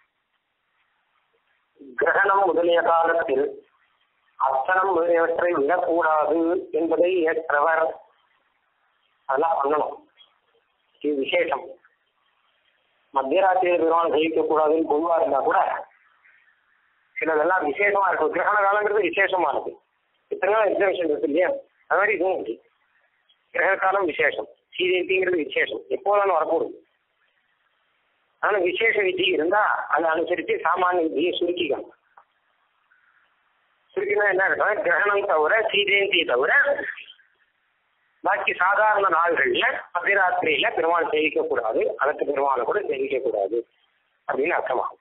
கிரகணம் முதலிய காலத்தில் அர்ச்சனம் முதலியவற்றை விடக்கூடாது என்பதை ஏற்றவர் அதெல்லாம் பண்ணணும் இது விசேஷம் மத்தியராத்திரியில் பெருமாள் ஜெயிக்கக்கூடாதுன்னு பொதுவாக இருந்தா கூட சிலதெல்லாம் விசேஷமா இருக்கும் கிரகண காலங்கிறது விசேஷமா இருக்கு இத்தனை நாள் எக்ஸிபிஷன் இருக்கு இல்லையா அது மாதிரி இதுவும் இருக்கு கிரக காலம் விசேஷம் சீதேந்திங்கிறது விசேஷம் எப்போதான் வரக்கூடும் ஆனால் விசேஷ விதி இருந்தா அதை அனுசரித்து சாமானிய விதியை சுருக்கிக்கணும் சுருக்கினா என்ன இருக்கும் கிரகணம் தவிர சீதேந்தியை தவிர பாக்கி சாதாரண நாள்கள்ல மத்தியராத்திரியில பெருமாள் சேவிக்க கூடாது அதற்கு பெருமாளை கூட சேவிக்க கூடாது அப்படின்னு அர்த்தமாகும்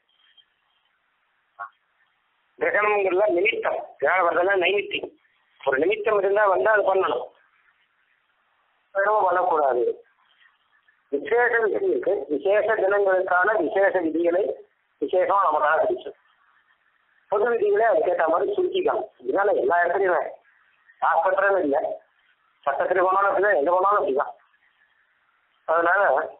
கிரகணம்ங்கிறத நிமித்தம் கிரகணம் வரதெல்லாம் நைமித்தி ஒரு நிமித்தம் இருந்தா வந்து அது பண்ணணும் வெறும் பண்ணக்கூடாது விசேஷ விதி இருக்கு விசேஷ தினங்களுக்கான விசேஷ விதிகளை விசேஷமா நமக்காக பிடிச்சோம் பொது விதிகளை அதுக்கேற்ற மாதிரி சுருக்கிக்கலாம் இதனால எல்லா இடத்துலையுமே சாஸ்திரத்துல இல்லை சட்டத்தில் போனாலும் அப்படிதான் எங்க போனாலும் அப்படிதான் அதனால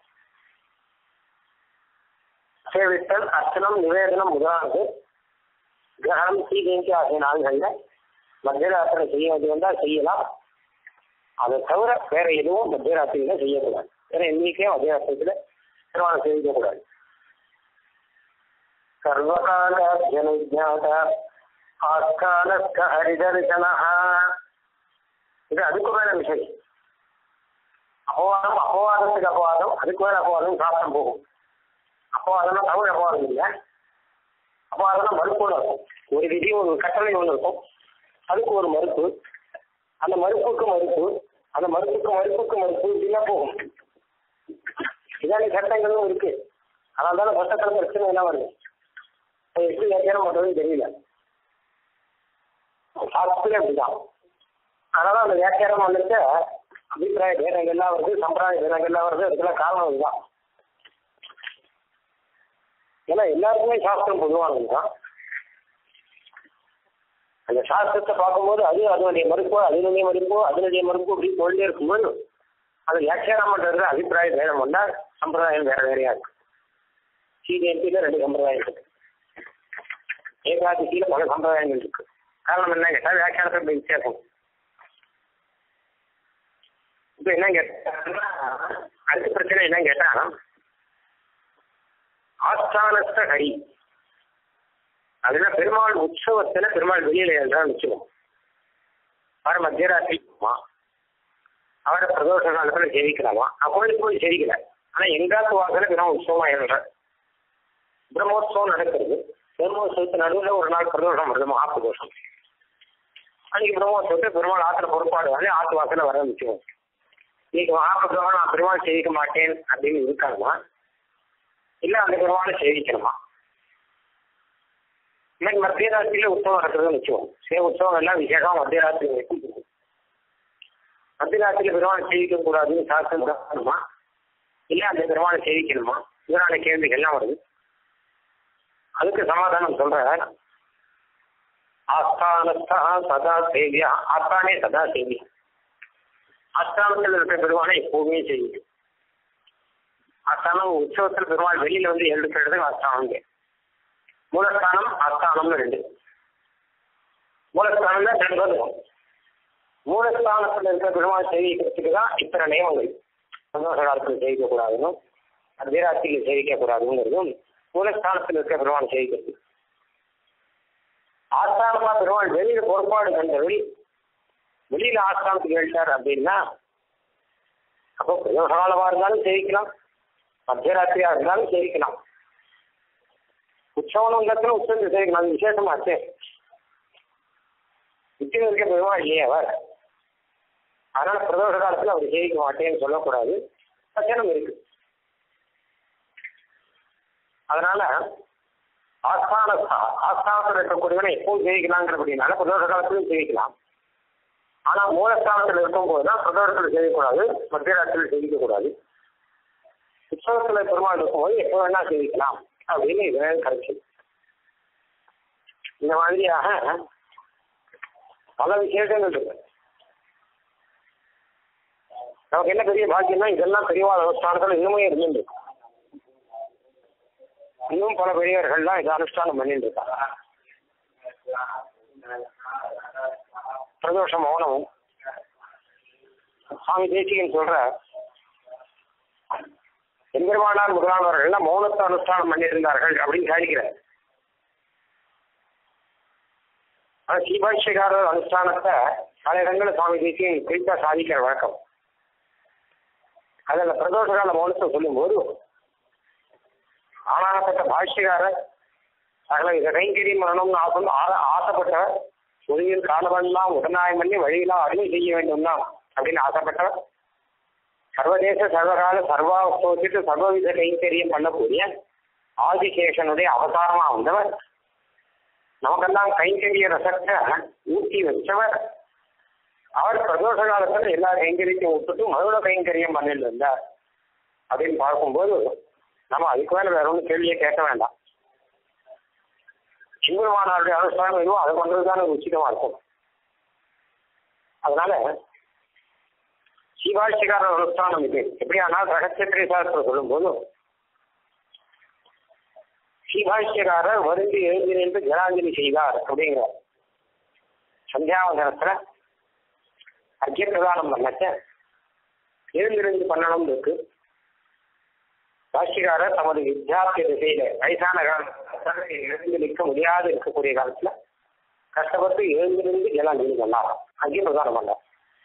சேவித்தல் அர்ச்சனம் நிவேதனம் முதலானது கிரகணம் சீதேந்தி ஆகிய நாள்கள்ல மத்தியராத்திரி செய்ய வேண்டி வந்தால் செய்யலாம் அதை தவிர வேற எதுவும் மத்தியராத்திரியில செய்யக்கூடாது வேற எண்ணிக்கையும் மத்தியராத்திரியில திருமணம் செய்யக்கூடாது சர்வகால ஜனஜாத ஆஸ்காலஸ்க ஹரிதர்சனா இது அதுக்கு மேல விஷயம் அபவாதம் அபவாதத்துக்கு அபவாதம் அதுக்கு மேல அபவாதம் சாப்பிடம் போகும் அபவாதம்னா தமிழ் அபவாதம் இல்லை அபவாதம்னா மறுப்பு இருக்கும் ஒரு விதி ஒரு கட்டளை ஒன்று இருக்கும் அதுக்கு ஒரு மறுப்பு அந்த மறுப்புக்கு மறுப்பு அந்த மறுப்புக்கு மறுப்புக்கு மறுப்பு இப்படிலாம் போகும் இதான சட்டங்களும் இருக்கு அதனால தானே சட்டத்தில் பிரச்சனை எல்லாம் வருது அது எப்படி வியாக்கியானம் பண்றதுன்னு தெரியல சாஸ்திரம் அப்படிதான் அதனால அந்த வியாக்கியானம் வந்துட்டு அபிப்பிராய பேதங்கள்லாம் வருது சம்பிரதாய பேதங்கள்லாம் வருது அதுக்கெல்லாம் காரணம் இதுதான் ஏன்னா எல்லாருக்குமே சாஸ்திரம் பொதுவானது தான் அந்த சாஸ்திரத்தை பார்க்கும்போது அது அதனுடைய மறுப்போ அதனுடைய மறுப்போ அதனுடைய மறுப்போ அப்படி போயிட்டே இருக்கும்போது அது வியாக்கியானம் பண்றது அபிப்பிராய பேதம் வந்தால் சம்பிரதாயம் வேற வேறையா இருக்கு சிஜேபியில ரெண்டு சம்பிரதாயம் இருக்கு ஏகாதசியில பல சம்பிரதாயங்கள் இருக்கு காரணம் என்ன கேட்டா வியாக்கியானத்தில் வித்தியாசம் இப்போ என்ன கேட்டா அடுத்த பிரச்சனை என்ன கேட்டா ஆஸ்தானஸ்த ஹரி அதுல பெருமாள் உற்சவத்துல பெருமாள் வெளியில என்றால் நிச்சயம் அவர் மத்தியராத்திரி அவரை பிரதோஷ காலத்துல சேவிக்கலாமா கோயிலுக்கு போய் சேவிக்கல ஆனா எங்காத்து வாசல பெருமாள் உற்சவமா எழுற பிரம்மோத்சவம் நடக்கிறது பிரம்மோத்சவத்து நடுவில் ஒரு நாள் பிரதோஷம் வருது மகா பிரதோஷம் அன்னைக்கு பிரம்மோத்சவத்தை பெருமாள் ஆத்திர பொறுப்பாடு வந்து ஆத்து வாசல வர நிச்சயம் இன்னைக்கு மகாபிரதோஷம் நான் பெருமாள் சேவிக்க மாட்டேன் அப்படின்னு இருக்காங்களா இல்ல அந்த பெருமாளை சேவிக்கணுமா இன்னைக்கு மத்தியராத்திரியில உற்சவம் நடக்கிறதுன்னு வச்சுக்கோம் சே உற்சவம் எல்லாம் விசேஷம் மத்தியராத்திரி வரைக்கும் இருக்கும் மத்தியராத்திரியில பெருமாளை சேவிக்க கூடாதுன்னு சாஸ்திரம் சொல்லணுமா இல்ல அந்த பெருமாளை சேவிக்கணுமா இதனால கேள்விகள்லாம் வருது அதுக்கு சமாதானம் சொல்ற ஆஸ்தானஸ்தா சதா சேவியா ஆஸ்தானே சதா சேவியா ஆஸ்தானத்தில் இருக்கிற பெருமாளை எப்போதுமே செய்யுது ஆஸ்தானம் உற்சவத்தில் பெருமாள் வெளியில வந்து எழுதுக்கிறது ஆஸ்தானம் மூலஸ்தானம் ஆஸ்தானம்னு ரெண்டு மூலஸ்தானம் தான் ரெண்டு வரும் மூலஸ்தானத்தில் இருக்கிற பெருமாள் சேவிக்கிறதுக்கு தான் இத்தனை நியமங்கள் சந்தோஷ காலத்தில் சேவிக்கக்கூடாதுன்னு வீராட்சியில் சேவிக்கக்கூடாதுங்கிறதும் மூலஸ்தானத்தில் இருக்கிற பெருமாள் சேவிக்கிறது ஆஸ்தானமா பெருமாள் வெளியில பொறுப்பாடு கண்டவள் வெளியில ஆஸ்தானத்துக்கு எழுத்தார் அப்படின்னா அப்போ பிரதோஷ காலமா இருந்தாலும் சேவிக்கலாம் மத்தியராத்திரியா இருந்தாலும் சேவிக்கலாம் உற்சவம் இடத்துல உற்சவத்தை சேவிக்கலாம் அது விசேஷமாச்சே நிச்சயம் இருக்க பெருமாள் இல்லையே அவர் அதனால பிரதோஷ காலத்துல அவர் சேவிக்க மாட்டேன்னு சொல்லக்கூடாது வச்சனம் இருக்கு அதனால ஆஸ்தான ஆஸ்தானத்தில் இருக்கக்கூடியவனை எப்பவும் சேவிக்கலாங்கிறபடினால பிரதோஷ காலத்திலும் சேவிக்கலாம் ஆனா மூலஸ்தானத்தில் இருக்கும்போது தான் பிரதோஷத்தில் செய்யக்கூடாது மத்தியராத்திரியில் சேவிக்கக்கூடாது உற்சவத்துல பெருமாள் இருக்கும்போது எப்போ வேணா சேவிக்கலாம் அப்படின்னு இது கருத்து இந்த மாதிரியாக பல விசேஷங்கள் இருக்கு நமக்கு என்ன பெரிய பாக்கியம்னா இதெல்லாம் பெரியவாள் அனுஷ்டானத்தில் இன்னுமே இருந்துட்டு இருக்கு இன்னும் பல பெரியவர்கள்லாம் இதை அனுஷ்டானம் பண்ணிட்டு இருக்காங்க பிரதோஷ மௌனமும் சுவாமி தேசிகன் சொல்ற எம்பெருமானார் முதலானவர்கள்லாம் மௌனத்தை அனுஷ்டானம் பண்ணியிருந்தார்கள் அப்படின்னு சாதிக்கிறார் ஆனா சீபாட்சியக்காரர் அனுஷ்டானத்தை பல இடங்களில் சுவாமி தேசிகன் குறிப்பா சாதிக்கிற வழக்கம் அதில் பிரதோஷ கால மௌனத்தை சொல்லும்போது ஆனானப்பட்ட பாஷ்யக்காரர் சகல இதை கைங்கரியம் பண்ணணும்னு ஆசை ஆ- ஆசைப்பட்டவர் ஒளியில் காலமெல்லாம் உடனாயம் பண்ணி வழியிலாம் அருமை செய்ய வேண்டும் தான் அப்படின்னு ஆசைப்பட்டவர் சர்வதேச சர்வகால சர்வாவஸ்தோத்திட்டு சர்வவித கைங்கரியம் பண்ணக்கூடிய ஆதிசேஷனுடைய அவதாரமா வந்தவர் நமக்கெல்லாம் கைங்கரிய ரசத்தை ஊட்டி வச்சவர் அவர் பிரதோஷ காலத்துல எல்லா கைங்கரியத்தையும் விட்டுட்டு மறுபடியும் கைங்கரியம் பண்ணிட்டு இருந்தார் அப்படின்னு பார்க்கும்போது நம்ம அதுக்கு மேல வேற ஒன்றும் கேள்வியை கேட்க வேண்டாம் சிவருமானாருடைய அனுஷ்டானம் எதுவும் அதை பண்றது தானே உச்சிதமா இருக்கும் அதனால சிவாட்சிகாரர் அனுஷ்டானம் இது எப்படியானால் ரகசியத்திரை சாஸ்திரம் சொல்லும்போது சிவாட்சியக்காரர் வருந்தி எழுந்து நின்று ஜலாஞ்சலி செய்தார் அப்படிங்கிறார் சந்தியாவந்தனத்துல அர்க்கிய பிரதானம் பண்ணச்ச எழுந்திருந்து பண்ணணும்னு இருக்கு பாஷ்யக்காரர் தமது வித்யார்த்திய திசையில வயசான காலத்துல எழுந்து நிற்க முடியாது இருக்கக்கூடிய காலத்துல கஷ்டப்பட்டு எழுந்திருந்து ஜலாஞ்சலி பண்ணாராம் அர்க்கிய பிரதானம் பண்ணார்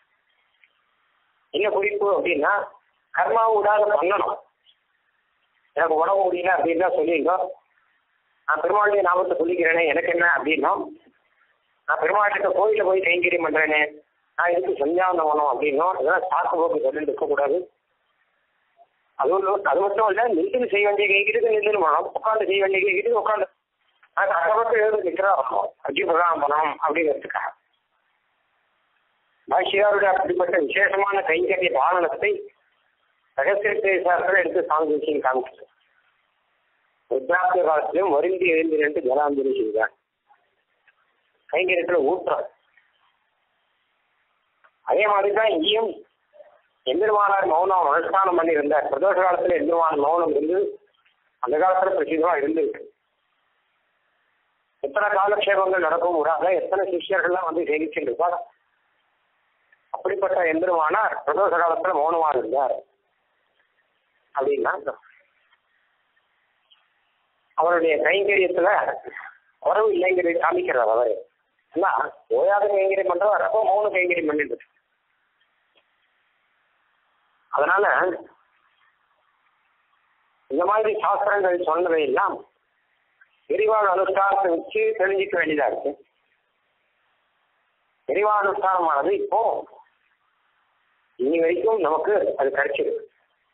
என்ன குறிப்பு அப்படின்னா கர்மாவை விடாத பண்ணணும் எனக்கு உடம்பு முடியல அப்படின்னு தான் சொல்லியிருந்தோம் நான் பெருமாளுடைய நாமத்தை சொல்லிக்கிறேனே எனக்கு என்ன அப்படின்னும் நான் பெருமாளுக்கு கோயிலில் போய் கைங்கரியம் பண்றேனே நான் இதுக்கு சஞ்சாவனம் பண்ணணும் அப்படின்னும் இதெல்லாம் சாக்கு போக்கு சொல்லிட்டு இருக்கக்கூடாது அது ஒன்று அது மட்டும் இல்லை நின்று செய்ய வேண்டிய கைக்கிட்டு நின்று பண்ணணும் உட்காந்து செய்ய வேண்டிய கைக்கிட்டு உட்காந்து நான் கஷ்டப்பட்டு எழுந்து நிற்கிறா வரணும் அஜி பிரதானம் பண்ணணும் அப்படிங்கிறதுக்காக பாஷியாருடைய அப்படிப்பட்ட விசேஷமான கைங்கரிய பாலனத்தை ரகசிய சாஸ்திரம் எடுத்து சாமி விஷயம் காமிக்கிறது வித்யார்த்திய காலத்திலும் வருந்தி எழுந்து நின்று ஜலாஞ்சலி செய்தார் கைங்கரியத்துல ஊற்றம் அதே மாதிரி தான் இங்கேயும் எம்பெருமானார் மௌனம் அனுஷ்டானம் பண்ணி இருந்தார் பிரதோஷ காலத்துல எம்பெருமான் மௌனம் இருந்து அந்த காலத்துல பிரசித்தமா இருந்திருக்கு எத்தனை காலக்ஷேபங்கள் நடக்கும் விடாத எத்தனை சிஷ்யர்கள்லாம் வந்து சேவிச்சுட்டு இருப்பார் அப்படிப்பட்ட எம்பெருமானார் பிரதோஷ காலத்துல மௌனமா இருந்தார் அப்படின்னா அவருடைய கைங்கரியத்துல குறவு இல்லைங்கிறது காமிக்கிறார் அவரு என்ன ஓயாத கைங்கரியம் பண்றவர் அப்போ மௌன கைங்கரியம் பண்ணிட்டு அதனால இந்த மாதிரி சாஸ்திரங்கள் சொன்னதை எல்லாம் விரிவான அனுஷ்டானத்தை வச்சு தெரிஞ்சுக்க வேண்டியதா இருக்கு விரிவான அனுஷ்டானமானது இப்போ இனி வரைக்கும் நமக்கு அது கிடைச்சிருக்கு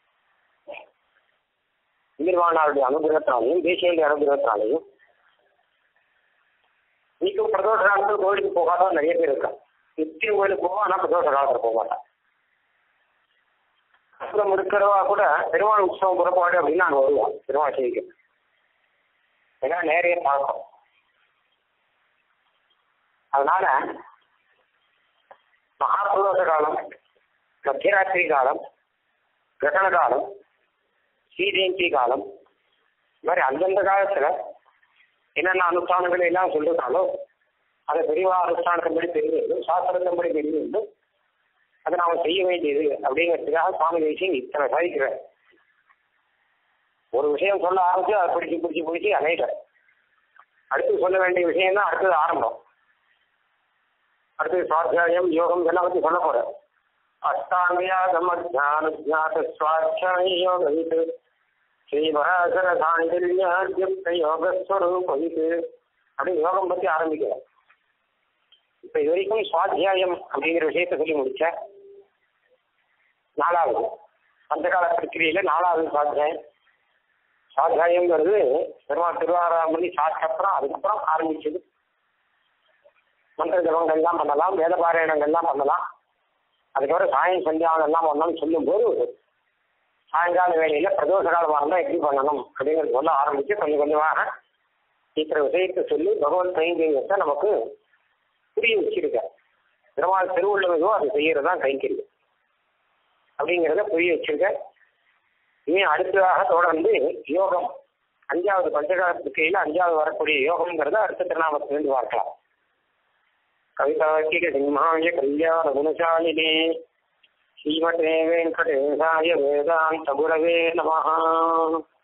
நிர்வாணாருடைய அனுகிரகத்தினாலையும் தேசியனுடைய அனுகிரகத்தினாலையும் இன்னைக்கும் பிரதோஷ காலத்தில் கோயிலுக்கு போகாத நிறைய பேர் இருக்காங்க நித்தியம் கோயிலுக்கு போவோம் ஆனால் பிரதோஷ காலத்தில் போக மாட்டான் அப்புறம் இருக்கிறவா கூட பெருமாள் உற்சவம் புறப்பாடு அப்படின்னு நாங்கள் வருவோம் பெருமாள் செய்திக்கு ஏன்னா நேரைய பார்க்கணும் அதனால மகாபிரதோஷ காலம் மத்தியராத்திரி காலம் கிரகண காலம் ஸ்ரீஜெயந்தி காலம் இந்த மாதிரி அந்தந்த காலத்துல என்னென்ன அனுஷ்டானங்கள் எல்லாம் சொல்லிருக்காங்களோ அதை பெரியவா அனுஷ்டானத்தின்படி தெரிந்து வேண்டும் சாஸ்திரத்தின்படி தெரிந்து வேண்டும் அதை நாம செய்ய வேண்டியது அப்படிங்கிறதுக்காக சுவாமி தேசியம் இத்தனை சாதிக்கிறார் ஒரு விஷயம் சொல்ல ஆரம்பிச்சு அதை பிடிச்சி பிடிச்சி பிடிச்சி அணையிட்டார் அடுத்து சொல்ல வேண்டிய விஷயம் தான் அடுத்தது ஆரம்பம் அடுத்தது சுவாத்தியாயம் யோகம் இதெல்லாம் பற்றி சொல்ல போறார் அஷ்டாங்கியாகம் அஜான சுவாத்தியாய யோக இது ஸ்ரீமராசர சாண்டில்யாத்யுக்த யோகஸ்வரூபம் இது அப்படின்னு யோகம் பத்தி ஆரம்பிக்கிறோம் இப்ப இது வரைக்கும் சுவாத்தியாயம் அப்படிங்கிற விஷயத்த சொல்லி முடிச்ச நாலாவது அந்த கால பிரக்கிரியில நாலாவது சுவாத்தியாயம் சுவாத்தியாயங்கிறது பெருமாள் திருவாராம் பண்ணி சாப்பிட்டப்புறம் அதுக்கப்புறம் ஆரம்பிச்சது மந்திர ஜபங்கள்லாம் பண்ணலாம் வேத பாராயணங்கள்லாம் பண்ணலாம் அதுக்கப்புறம் சாயம் சந்தியாவனம் எல்லாம் பண்ணணும்னு சொல்லும்போது சாயங்கால வேலையில பிரதோஷ காலமாக இருந்தால் எப்படி பண்ணணும் அப்படிங்கிறது சொல்ல ஆரம்பிச்சு கொஞ்சம் கொஞ்சமாக இத்தனை விஷயத்தை சொல்லி பகவத் கைங்கரியத்தை நமக்கு புரிய வச்சிருக்க பெருமாள் திருவள்ளுவதோ அது செய்யறது தான் கைங்கரியம் அப்படிங்கிறத புரிய வச்சிருக்க இனி அடுத்ததாக தொடர்ந்து யோகம் அஞ்சாவது பஞ்சகாலத்துக்கையில் அஞ்சாவது வரக்கூடிய யோகம்ங்கிறத அடுத்த திருநாமத்திலிருந்து பார்க்கலாம் கவிதாக்கிக சிம்மாய கல்யாண குணசாலினே ஸ்ரீமதே வெங்கடேசாய வேதாந்த குரவே நமஹா